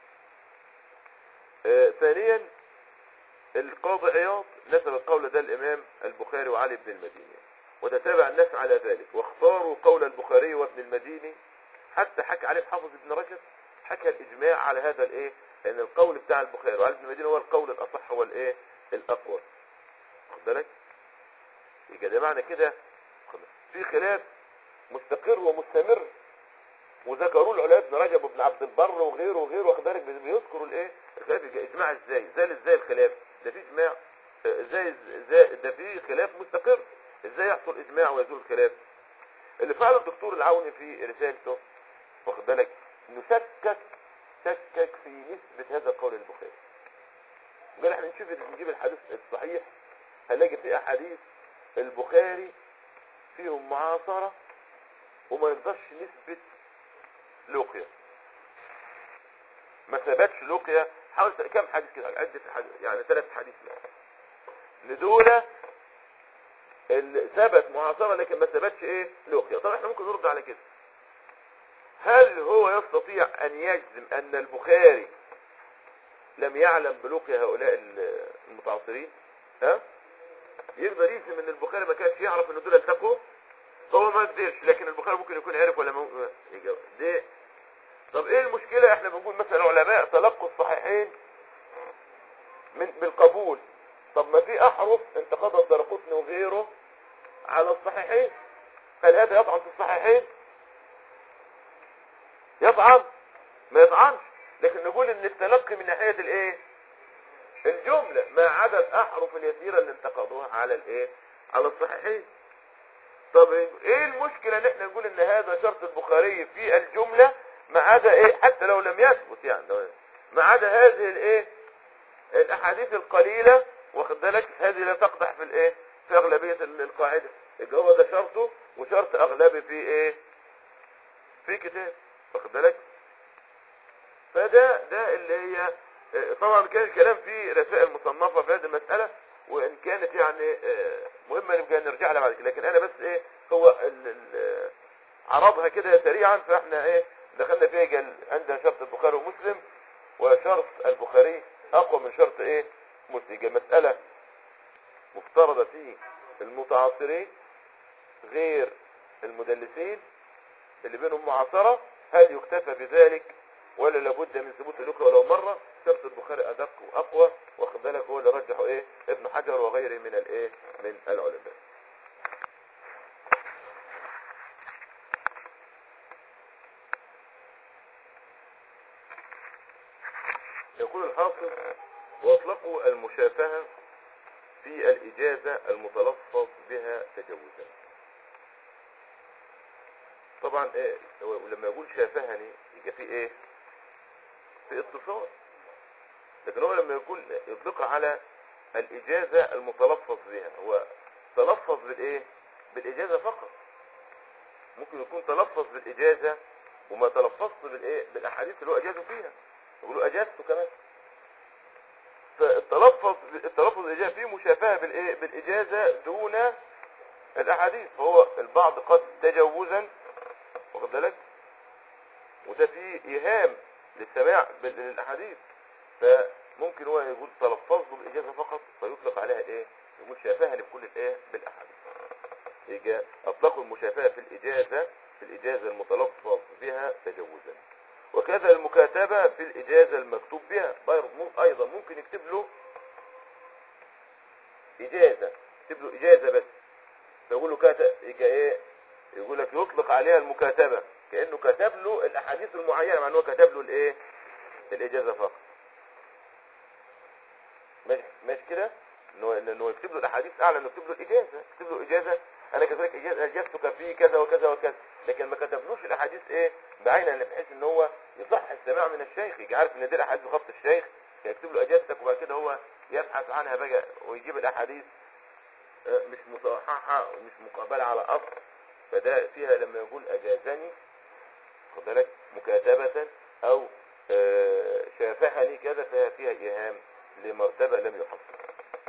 آه ثانيا القاضي عياض نسب القول ده الامام البخاري وعلي بن المديني وتتابع الناس على ذلك واختاروا قول البخاري وابن المديني حتى حكى عليه حافظ ابن رجب حكى الاجماع على هذا الايه ان القول بتاع البخاري وعلي بن المديني هو القول الاصح هو الايه الاقوى واخد بالك يبقى ده معنى كده في خلاف مستقر ومستمر وذكروا العلماء ابن رجب وابن عبد البر وغيره وغيره واخد بالك بيذكروا الايه الخلاف يبقى اجماع ازاي زال ازاي الخلاف ده في اجماع آه، ازاي ازاي ده في خلاف مستقر ازاي يحصل اجماع ويزول الخلاف اللي فعله الدكتور العوني في رسالته واخد بالك انه شكك شكك في نسبة هذا القول البخاري قال احنا نشوف نجيب الحديث الصحيح هنلاقي في احاديث البخاري فيهم معاصرة وما يقدرش نثبت لقيا ما ثبتش لقيا حاول ت- كم حديث كده عدة حديث يعني ثلاث حديث مثلا لدولة اللي ثبت معاصرة لكن ما ثبتش ايه لقيا طب احنا ممكن نرد على كده هل هو يستطيع ان يجزم ان البخاري لم يعلم بلقيا هؤلاء ال- المتعاصرين ها يقدر يجزم ان البخاري ما كانش يعرف ان دول التقوا هو ما قدرش لكن البخاري ممكن يكون عارف ولا ما يجاوب. دي طب ايه المشكلة احنا بنقول مثلا علماء تلقوا الصحيحين من بالقبول طب ما في احرف انتقدها الدرقطني وغيره على الصحيحين هل هذا يطعن في الصحيحين يطعن ما يطعنش لكن نقول ان التلقي من ناحية الايه الجملة ما عدا الاحرف اليسيرة اللي انتقدوها على الايه على الصحيحين طب ايه المشكلة ان احنا نقول ان هذا شرط البخاري في الجملة ما عدا ايه حتى لو لم يثبت يعني لو- ما عدا هذه الايه الاحاديث القليلة واخد بالك هذه لا تقدح في الايه في اغلبية ال- القاعدة يبقى هو ده شرطه وشرط اغلبي في ايه في كتاب واخد بالك فده ده اللي هي آه، طبعا كان الكلام في رسائل مصنفة في هذه المسألة وان كانت يعني آه، مهمة نبقى نرجع لها بعد كده لكن انا بس ايه هو ال- ال- عرضها كده سريعا فاحنا ايه دخلنا فيها قال عندنا شرط البخاري ومسلم وشرط البخاري اقوى من شرط ايه مسلم يبقى مسألة افترض فيه المتعاصرين غير المدلسين اللي بينهم معاصرة هل يكتفى بذلك ولا لابد من ثبوت الأخرى ولو مرة شرط البخاري أدق وأقوى واخد بالك هو اللي رجحه إيه ابن حجر وغيره من الإيه من العلماء يقول الحافظ واطلقوا المشافهة في الإجازة المتلفظ بها تجوزا طبعا ايه هو لما يقول شافهني يبقى في ايه في اتصال لكن هو لما يقول يطلق على الإجازة المتلفظ بها هو تلفظ بالايه بالإجازة فقط ممكن يكون تلفظ بالإجازة وما تلفظت بالايه بالاحاديث اللي هو اجازه فيها يقولوا اجازته كمان فالتلفظ التلفظ بالاجازه فيه مشابهه بالايه بالاجازه دون الاحاديث فهو البعض قد تجوزا واخد بالك وده فيه ايهام للسماع بال- للاحاديث فممكن هو يقول تلفظه بالاجازه فقط فيطلق عليها ايه يقول شافهني بكل الايه بالاحاديث يجي اطلقوا المشافهه في الاجازه في الاجازه المتلفظ بها تجوزا وكذا المكاتبه في الاجازه المكتوب بها برضه ايضا ممكن يكتب له اجازه يكتب له اجازه بس فيقول له كاتب يجي ايه يقول لك يطلق عليها المكاتبه كانه كتب له الاحاديث المعينه مع انه كتب له الايه الاجازه فقط ماشي ماشي كده انه انه يكتب له الاحاديث اعلى انه يكتب له الاجازه يكتب له اجازه انا كذلك إجازة- اجازتك في كذا وكذا وكذا لكن ما كتبلوش الاحاديث ايه بعينها اللي بحيث ان هو يصح السماع من الشيخ يجي عارف ان دي الاحاديث بخط الشيخ يكتب له اجازتك وبعد كده هو يبحث عنها بقى ويجيب الاحاديث آه، مش مصححه ومش مقابله على اصل فده فيها لما يقول اجازني خد بالك مكاتبه او آه، شافهني كذا فيها فيها ايهام لمرتبه لم يحصل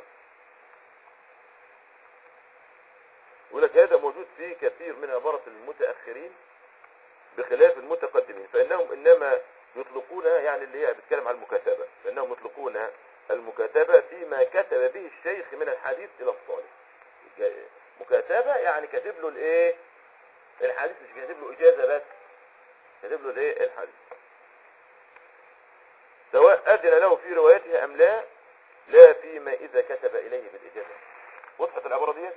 يقول لك هذا موجود في كثير من عبارة المتأخرين بخلاف المتقدمين فإنهم إنما يطلقونها يعني اللي هي بتتكلم عن المكاتبة فإنهم يطلقون المكاتبة فيما كتب به الشيخ من الحديث إلى الطالب جا- مكاتبة يعني كاتب له الإيه الحديث مش كاتب له إجازة بس كاتب له الإيه الحديث سواء أذن له في روايتها أم لا لا فيما إذا كتب إليه بالإجازة وضحت العبارة دي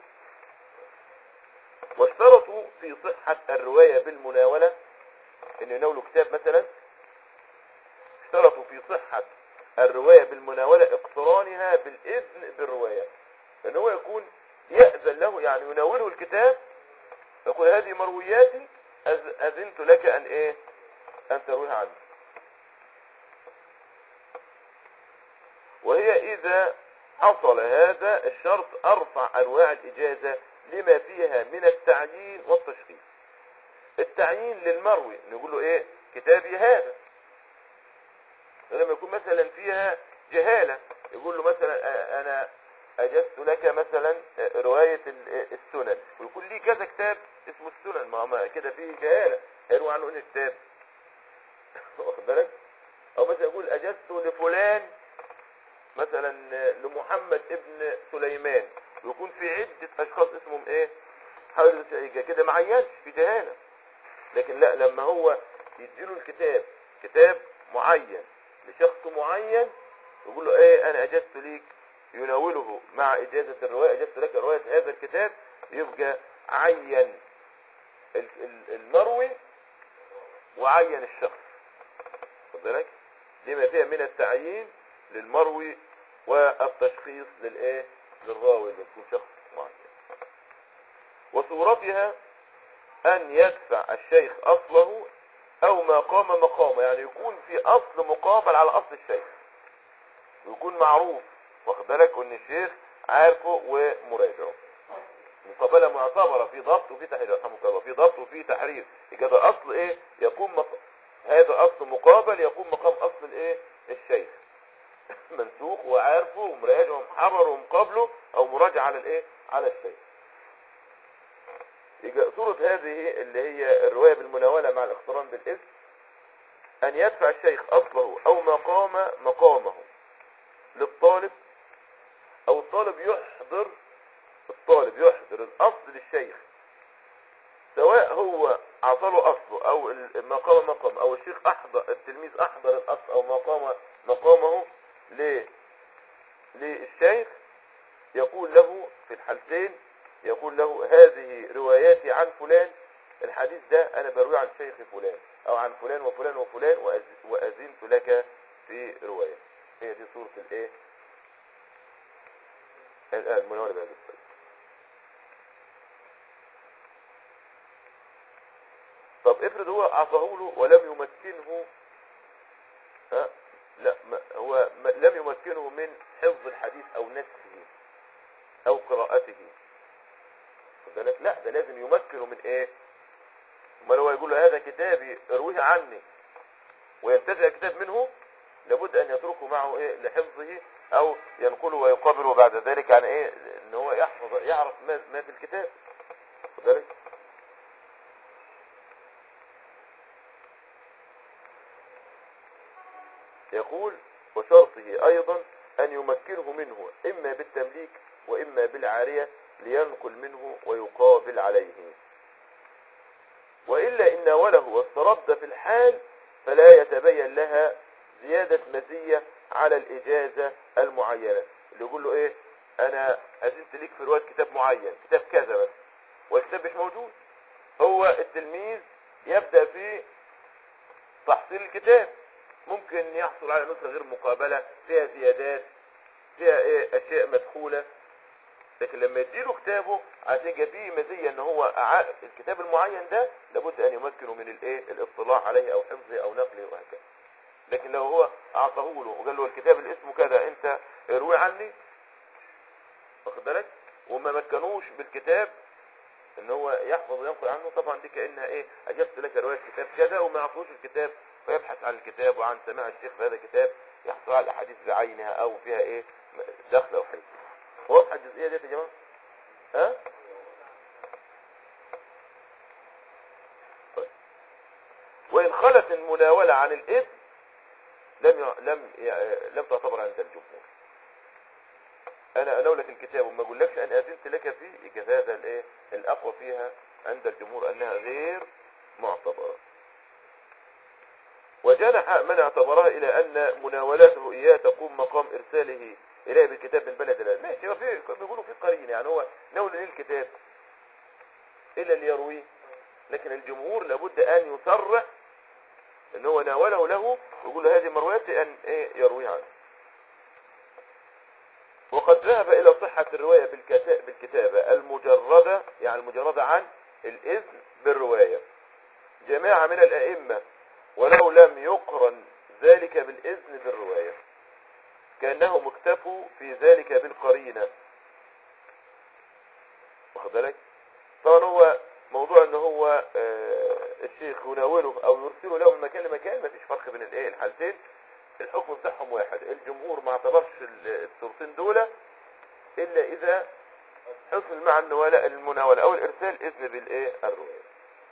واشترطوا في صحة الرواية بالمناولة ان يناولوا كتاب مثلا اشترطوا في صحة الرواية بالمناولة اقترانها بالإذن بالرواية ان هو يكون يأذن له يعني يناوله الكتاب يقول هذه مروياتي أذ- أذنت لك أن إيه أن ترويها عني وهي إذا حصل هذا الشرط أرفع أنواع الإجازة لما فيها من التعيين والتشخيص التعيين للمروي نقول له إيه كتابي هذا لما يكون مثلا فيها جهالة يقول له مثلا آه، أنا أجزت لك مثلا آه، رواية ال- آه، السنن ويكون لي كذا كتاب اسمه السنن ما ما كده فيه جهالة هيروي عنه إيه كتاب واخد بالك أو مثلا يقول أجزت لفلان مثلا لمحمد ابن سليمان ويكون في عدة اشخاص اسمهم ايه حاول يبقى كده ما عينش في جهالة لكن لا لما هو يديله الكتاب كتاب معين لشخص معين يقول له ايه انا اجزت ليك يناوله مع اجازة الرواية اجزت لك رواية هذا الكتاب يبقى عين ال- ال- المروي وعين الشخص خد بالك لما فيها من التعيين للمروي والتشخيص للايه للراوي اللي يكون شخص معين وصورتها ان يدفع الشيخ اصله او ما قام مقامه يعني يكون في اصل مقابل على اصل الشيخ ويكون معروف واخد بالك ان الشيخ عارفه ومراجعه مقابله معتبره في ضبط وفي تحرير رحمك الله في ضبط وفي تحرير يبقى ده اصل ايه يكون مق... هذا اصل مقابل يكون مقام اصل الايه الشيخ منسوخ وعارفه ومراجع ومحرر ومقابله او مراجع على الايه على الشيء يبقى صورة هذه اللي هي الرواية بالمناولة مع الاقتران بالاسم ان يدفع الشيخ اصله او ما قام مقامه للطالب او الطالب يحضر اعطاله اصله او المقام مقام او الشيخ احضر التلميذ احضر الاصل او مقام مقامه ل للشيخ يقول له في الحالتين يقول له هذه رواياتي عن فلان الحديث ده انا بروي عن شيخ فلان او عن فلان وفلان وفلان وأز- واذنت لك في رواية هي دي صورة الايه الآن المناولة بهذا الصيغة طب افرض هو اعطاه له ولم يمكنه ها لا ما هو ما لم يمكنه من حفظ الحديث او نسخه او قراءته خد بالك لا ده لازم يمكنه من ايه امال هو يقول له هذا كتابي ارويه عني وينتزع الكتاب منه لابد ان يتركه معه ايه لحفظه او ينقله ويقابله بعد ذلك عن ايه ان هو يحفظ يعرف ما, ما في الكتاب خد بالك يقول وشرطه ايضا ان يمكنه منه اما بالتمليك واما بالعارية لينقل منه ويقابل عليه وإلا إن ناوله واسترد في الحال فلا يتبين لها زيادة مزية على الإجازة المعينة اللي يقول له إيه أنا أذنت ليك في رواية كتاب معين كتاب كذا بس والكتاب مش موجود هو التلميذ يبدأ في تحصيل الكتاب ممكن يحصل على نسخة غير مقابلة فيها زيادات فيها إيه أشياء مدخولة لكن لما يديله كتابه هتيجي فيه مزية ان هو أع- الكتاب المعين ده لابد ان يمكنه من الايه الاطلاع عليه او حفظه او نقله وهكذا لكن لو هو اعطاه له وقال له الكتاب اللي اسمه كذا انت اروي عني واخد بالك وما مكنوش بالكتاب ان هو يحفظ وينقل عنه طبعا دي كانها ايه اجبت لك روايه كتاب كذا وما يعطوش الكتاب فيبحث عن الكتاب وعن سماع الشيخ في هذا الكتاب يحصل على الاحاديث بعينها او فيها ايه دخل او حاجه واضحه الجزئيه ديت يا جماعه ها طيب. وان خلت المناوله عن الاذن لم ي... لم ي... لم تعتبر عند الجمهور انا اناولك الكتاب وما اقولكش انا اذنت لك فيه يبقى هذا الايه الاقوى فيها عند الجمهور انها غير معتبره وجنح من اعتبرها الى ان مناولته اياه تقوم مقام ارساله اليه بالكتاب من بلد الان ماشي هو في بيقولوا في قرين يعني هو نول ليه الكتاب الا اللي يرويه لكن الجمهور لابد ان يسرع ان هو ناوله له ويقول له هذه مروياتي ان ايه يروي عنه وقد ذهب الى صحة الرواية بالكتا- بالكتابة المجردة يعني المجردة عن الاذن بالرواية جماعة من الائمة ولو لم يقرن ذلك بالاذن بالرواية كأنهم اكتفوا في ذلك بالقرينة واخد بالك طبعا هو موضوع ان هو آه، الشيخ يناوله او يرسله له من مكان لمكان مفيش فرق بين الايه الحالتين الحكم بتاعهم واحد الجمهور ما اعتبرش ال- الصورتين دول الا اذا حصل مع النوالة المناولة او الارسال اذن بالايه الرواية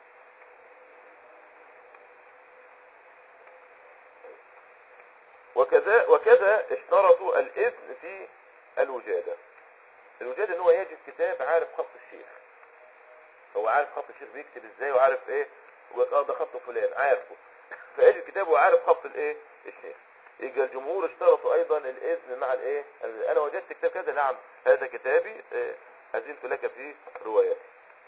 وكذا وكذا اشترطوا الاذن في الوجادة الوجادة ان هو يجد كتاب عارف خط الشيخ هو عارف خط الشيخ بيكتب ازاي وعارف ايه يقول لك اه ده خط فلان عارفه فيجد كتاب وعارف خط الايه الشيخ يجي الجمهور اشترطوا ايضا الاذن مع الايه انا وجدت كتاب كذا نعم هذا كتابي اه، اذنت لك في روايتي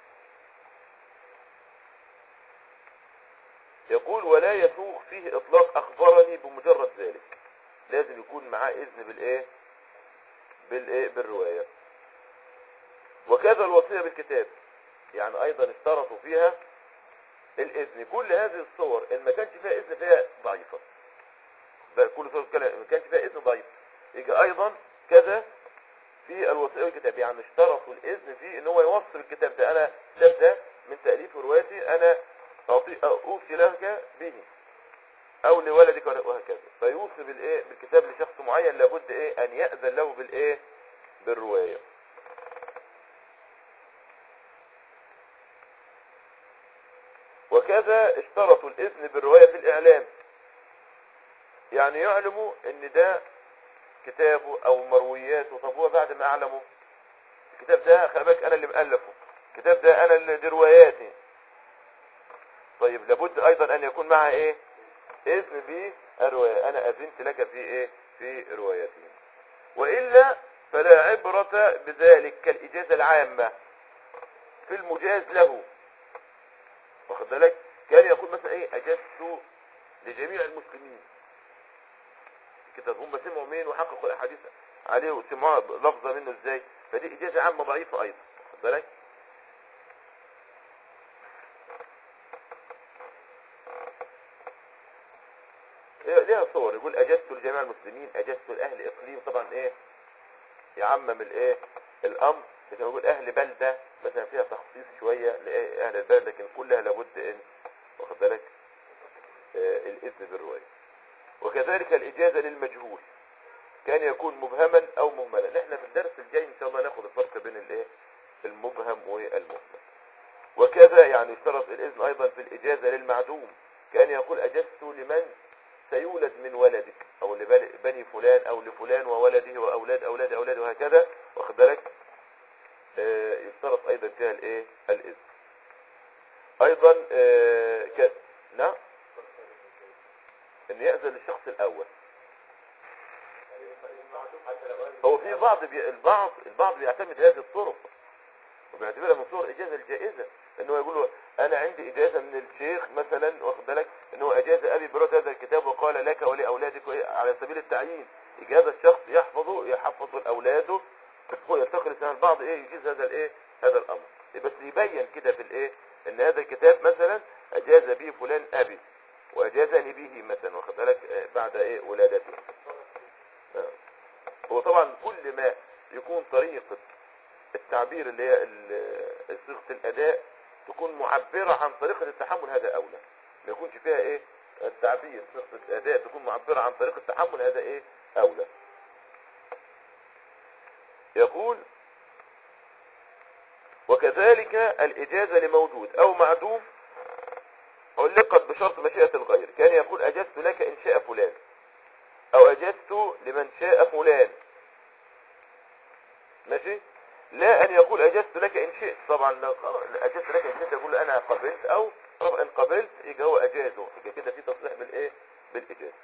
يقول ولا يسوغ فيه اطلاق اخبرني بمجرد ذلك لازم يكون معاه اذن بالايه بالايه بالروايه وكذا الوصيه بالكتاب يعني ايضا اشترطوا فيها الاذن كل هذه الصور ان ما كانش فيها اذن فيها ضعيفه بل كل صور كلا- ما كانش فيها اذن ضعيف يجي ايضا كذا في الوصيه والكتاب يعني اشترطوا الاذن في ان هو يوصل الكتاب ده انا الكتاب ده من تاليف روايتي انا اعطي اوصي لك به او لولدك ولا- وهكذا فيوصي بالايه بالكتاب لشخص معين لابد ايه ان ياذن له بالايه بالروايه وكذا اشترطوا الاذن بالروايه في الاعلام يعني يعلموا ان ده كتابه او مروياته طب هو بعد ما اعلموا الكتاب ده خلي بالك انا اللي مؤلفه الكتاب ده انا اللي دي رواياتي طيب لابد ايضا ان يكون معها ايه اذن بالرواية انا اذنت لك في ايه في روايتي والا فلا عبرة بذلك كالاجازة العامة في المجاز له واخد بالك كان يقول مثلا ايه اجزت لجميع المسلمين كده هم سمعوا مين وحققوا الاحاديث عليه وسمعوا لفظه منه ازاي فدي اجازه عامه ضعيفه ايضا واخد بالك إيه ليها صور يقول اجزت لجميع المسلمين اجزت لاهل اقليم طبعا ايه يعمم الايه الامر لكن يقول اهل بلده مثلا فيها تخصيص شويه لاهل البلد لكن كلها لابد ان واخد بالك آه الاذن بالروايه وكذلك الاجازه للمجهول كان يكون مبهما او مهملا نحن في الدرس الجاي ان شاء الله ناخد الفرق بين الايه المبهم والمهمل وكذا يعني يشترط الاذن ايضا في الاجازه للمعدوم كان يقول اجزت لمن سيولد من ولدك او لبني فلان او لفلان وولده واولاد اولاد اولاده وهكذا واخد بالك آه يشترط ايضا فيها الايه الاذن ايضا آه ك... نعم ان يأذن للشخص الاول هو في بعض بي... البعض البعض بيعتمد هذه الطرق وبيعتبرها من صور اجازه الجائزه ان هو يقول له انا عندي اجازه من الشيخ مثلا واخد بالك ان هو اجاز ابي برد هذا الكتاب وقال لك ولاولادك على سبيل التعيين اجازه الشخص يحفظه يحفظه لاولاده وينتقل الى البعض ايه يجيز هذا الايه هذا الامر بس يبين كده في الايه ان هذا الكتاب مثلا اجاز به فلان ابي واجازني به مثلا واخد بالك آه، بعد ايه ولادته آه. هو طبعا كل ما يكون طريقة التعبير اللي هي ال- صيغة الأداء تكون معبرة عن طريقة التحمل هذا أولى ما يكونش فيها إيه التعبير صيغة الأداء تكون معبرة عن طريقة التحمل هذا إيه أولى يقول وكذلك الإجازة لموجود أو معدوم علقت بشرط مشيئة الغير كان يقول أجزت لك إن شاء فلان أو أجزت لمن شاء فلان ماشي لا أن يقول أجزت لك إن شئت طبعا لو قال- أجزت لك إن شئت يقول أنا قبلت أو طبعا إن قبلت يبقى هو أجازه يبقى كده في تصريح بالإيه بالإجازة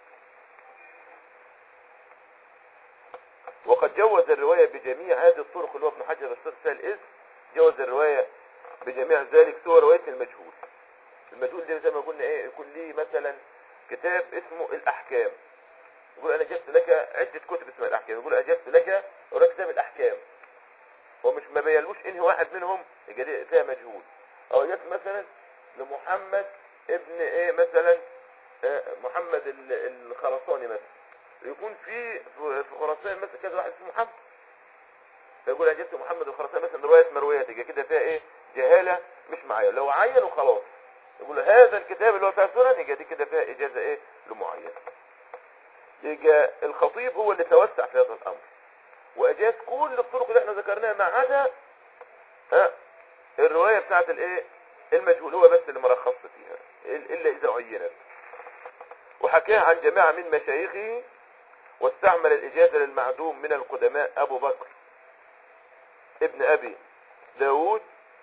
وقد جوز الرواية بجميع هذه الطرق اللي هو ابن حجر الصدق فيها الإذن جوز الرواية بجميع ذلك سوى رواية المجهول المجهول ده زي ما قلنا ايه يكون ليه مثلا كتاب اسمه الاحكام يقول انا جبت لك عدة كتب اسمها الاحكام يقول اجبت لك ورا كتاب الاحكام هو مش ما بينلوش انهي واحد منهم يبقى دي فيها مجهول او جبت مثلا لمحمد ابن ايه مثلا آه، محمد ال- الخراساني مثلا يكون في في في خراسان مثلا كذا واحد اسمه محمد فيقول اجبت محمد الخراساني مثلا رواية مرويات يبقى كده فيها ايه جهالة مش معين لو عين خلاص يقول له هذا الكتاب اللي هو بتاع السنن يبقى دي كده فيها اجازه ايه لمعين يبقى الخطيب هو اللي توسع في هذا الامر واجاز كل الطرق اللي احنا ذكرناها ما عدا ها الروايه بتاعت الايه المجهول هو بس اللي مرخص فيها الا اذا عينت وحكاها عن جماعه من مشايخه واستعمل الاجازه للمعدوم من القدماء ابو بكر ابن ابي داود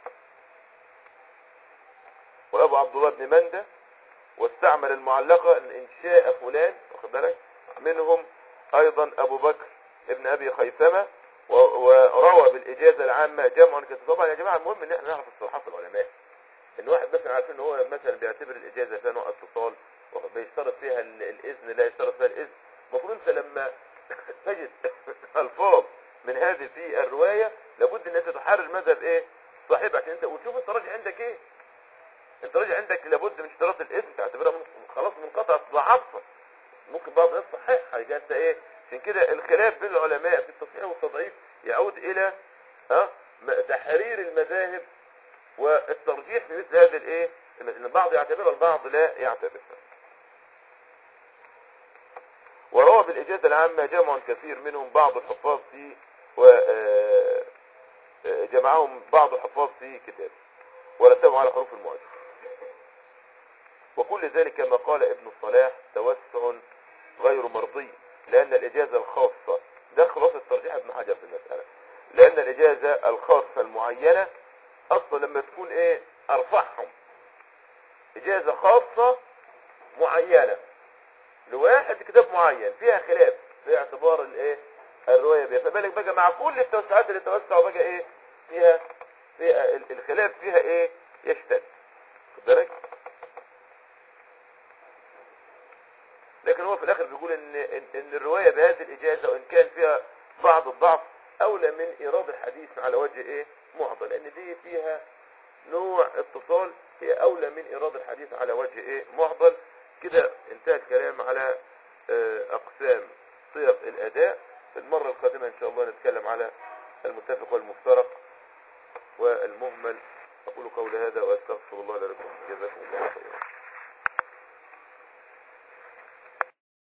وابو عبد الله بن مندة واستعمل المعلقة ان إن شاء فلان واخد بالك منهم ايضا ابو بكر ابن ابي خيثمة و- وروى بالاجازة العامة جمع كثير طبعا يا جماعة المهم ان احنا نعرف اصطلاحات العلماء ان واحد مثلا عارفين ان هو مثلا بيعتبر الاجازة فيها نوع اتصال واخد- بيشترط فيها ال- الاذن لا يشترط فيها الاذن المفروض انت لما تجد الفاظ من هذه في الرواية لابد ان انت تحرر مذهب ايه صاحبك عشان انت وتشوف انت راجع عندك ايه انت راجع عندك لابد من اشتراط الاذن تعتبرها من خلاص منقطع ضعفها ممكن بعض الناس صحيحها يبقى انت ايه عشان كده الخلاف بين العلماء في التصحيح والتضعيف يعود الى ها م- تحرير المذاهب والترجيح في مثل هذه الايه ان البعض يعتبرها البعض لا يعتبرها وروى بالإجازة العامة جمع كثير منهم بعض الحفاظ في و آه، آه، جمعهم بعض الحفاظ في كتاب ورتبوا على حروف المعجم وكل ذلك كما قال ابن الصلاح توسع غير مرضي لأن الإجازة الخاصة ده خلاصة ترجيح ابن حجر في المسألة لأن الإجازة الخاصة المعينة أصلا لما تكون إيه أرفعهم إجازة خاصة معينة لواحد كتاب معين فيها خلاف في اعتبار الايه الرواية بها فبالك بقى مع كل التوسعات اللي توسعوا بقى ايه فيها فيها ال- الخلاف فيها ايه يشتد خد بالك لكن هو في الاخر بيقول ان ان, إن الرواية بهذه الاجازة وان كان فيها بعض الضعف اولى من ايراد الحديث على وجه ايه معضل لان دي فيها نوع اتصال هي اولى من ايراد الحديث على وجه ايه معضل كده انتهى الكلام على آه، اقسام صيغ الاداء في المرة القادمة ان شاء الله نتكلم على المتفق والمفترق والمهمل اقول قولي هذا واستغفر الله لكم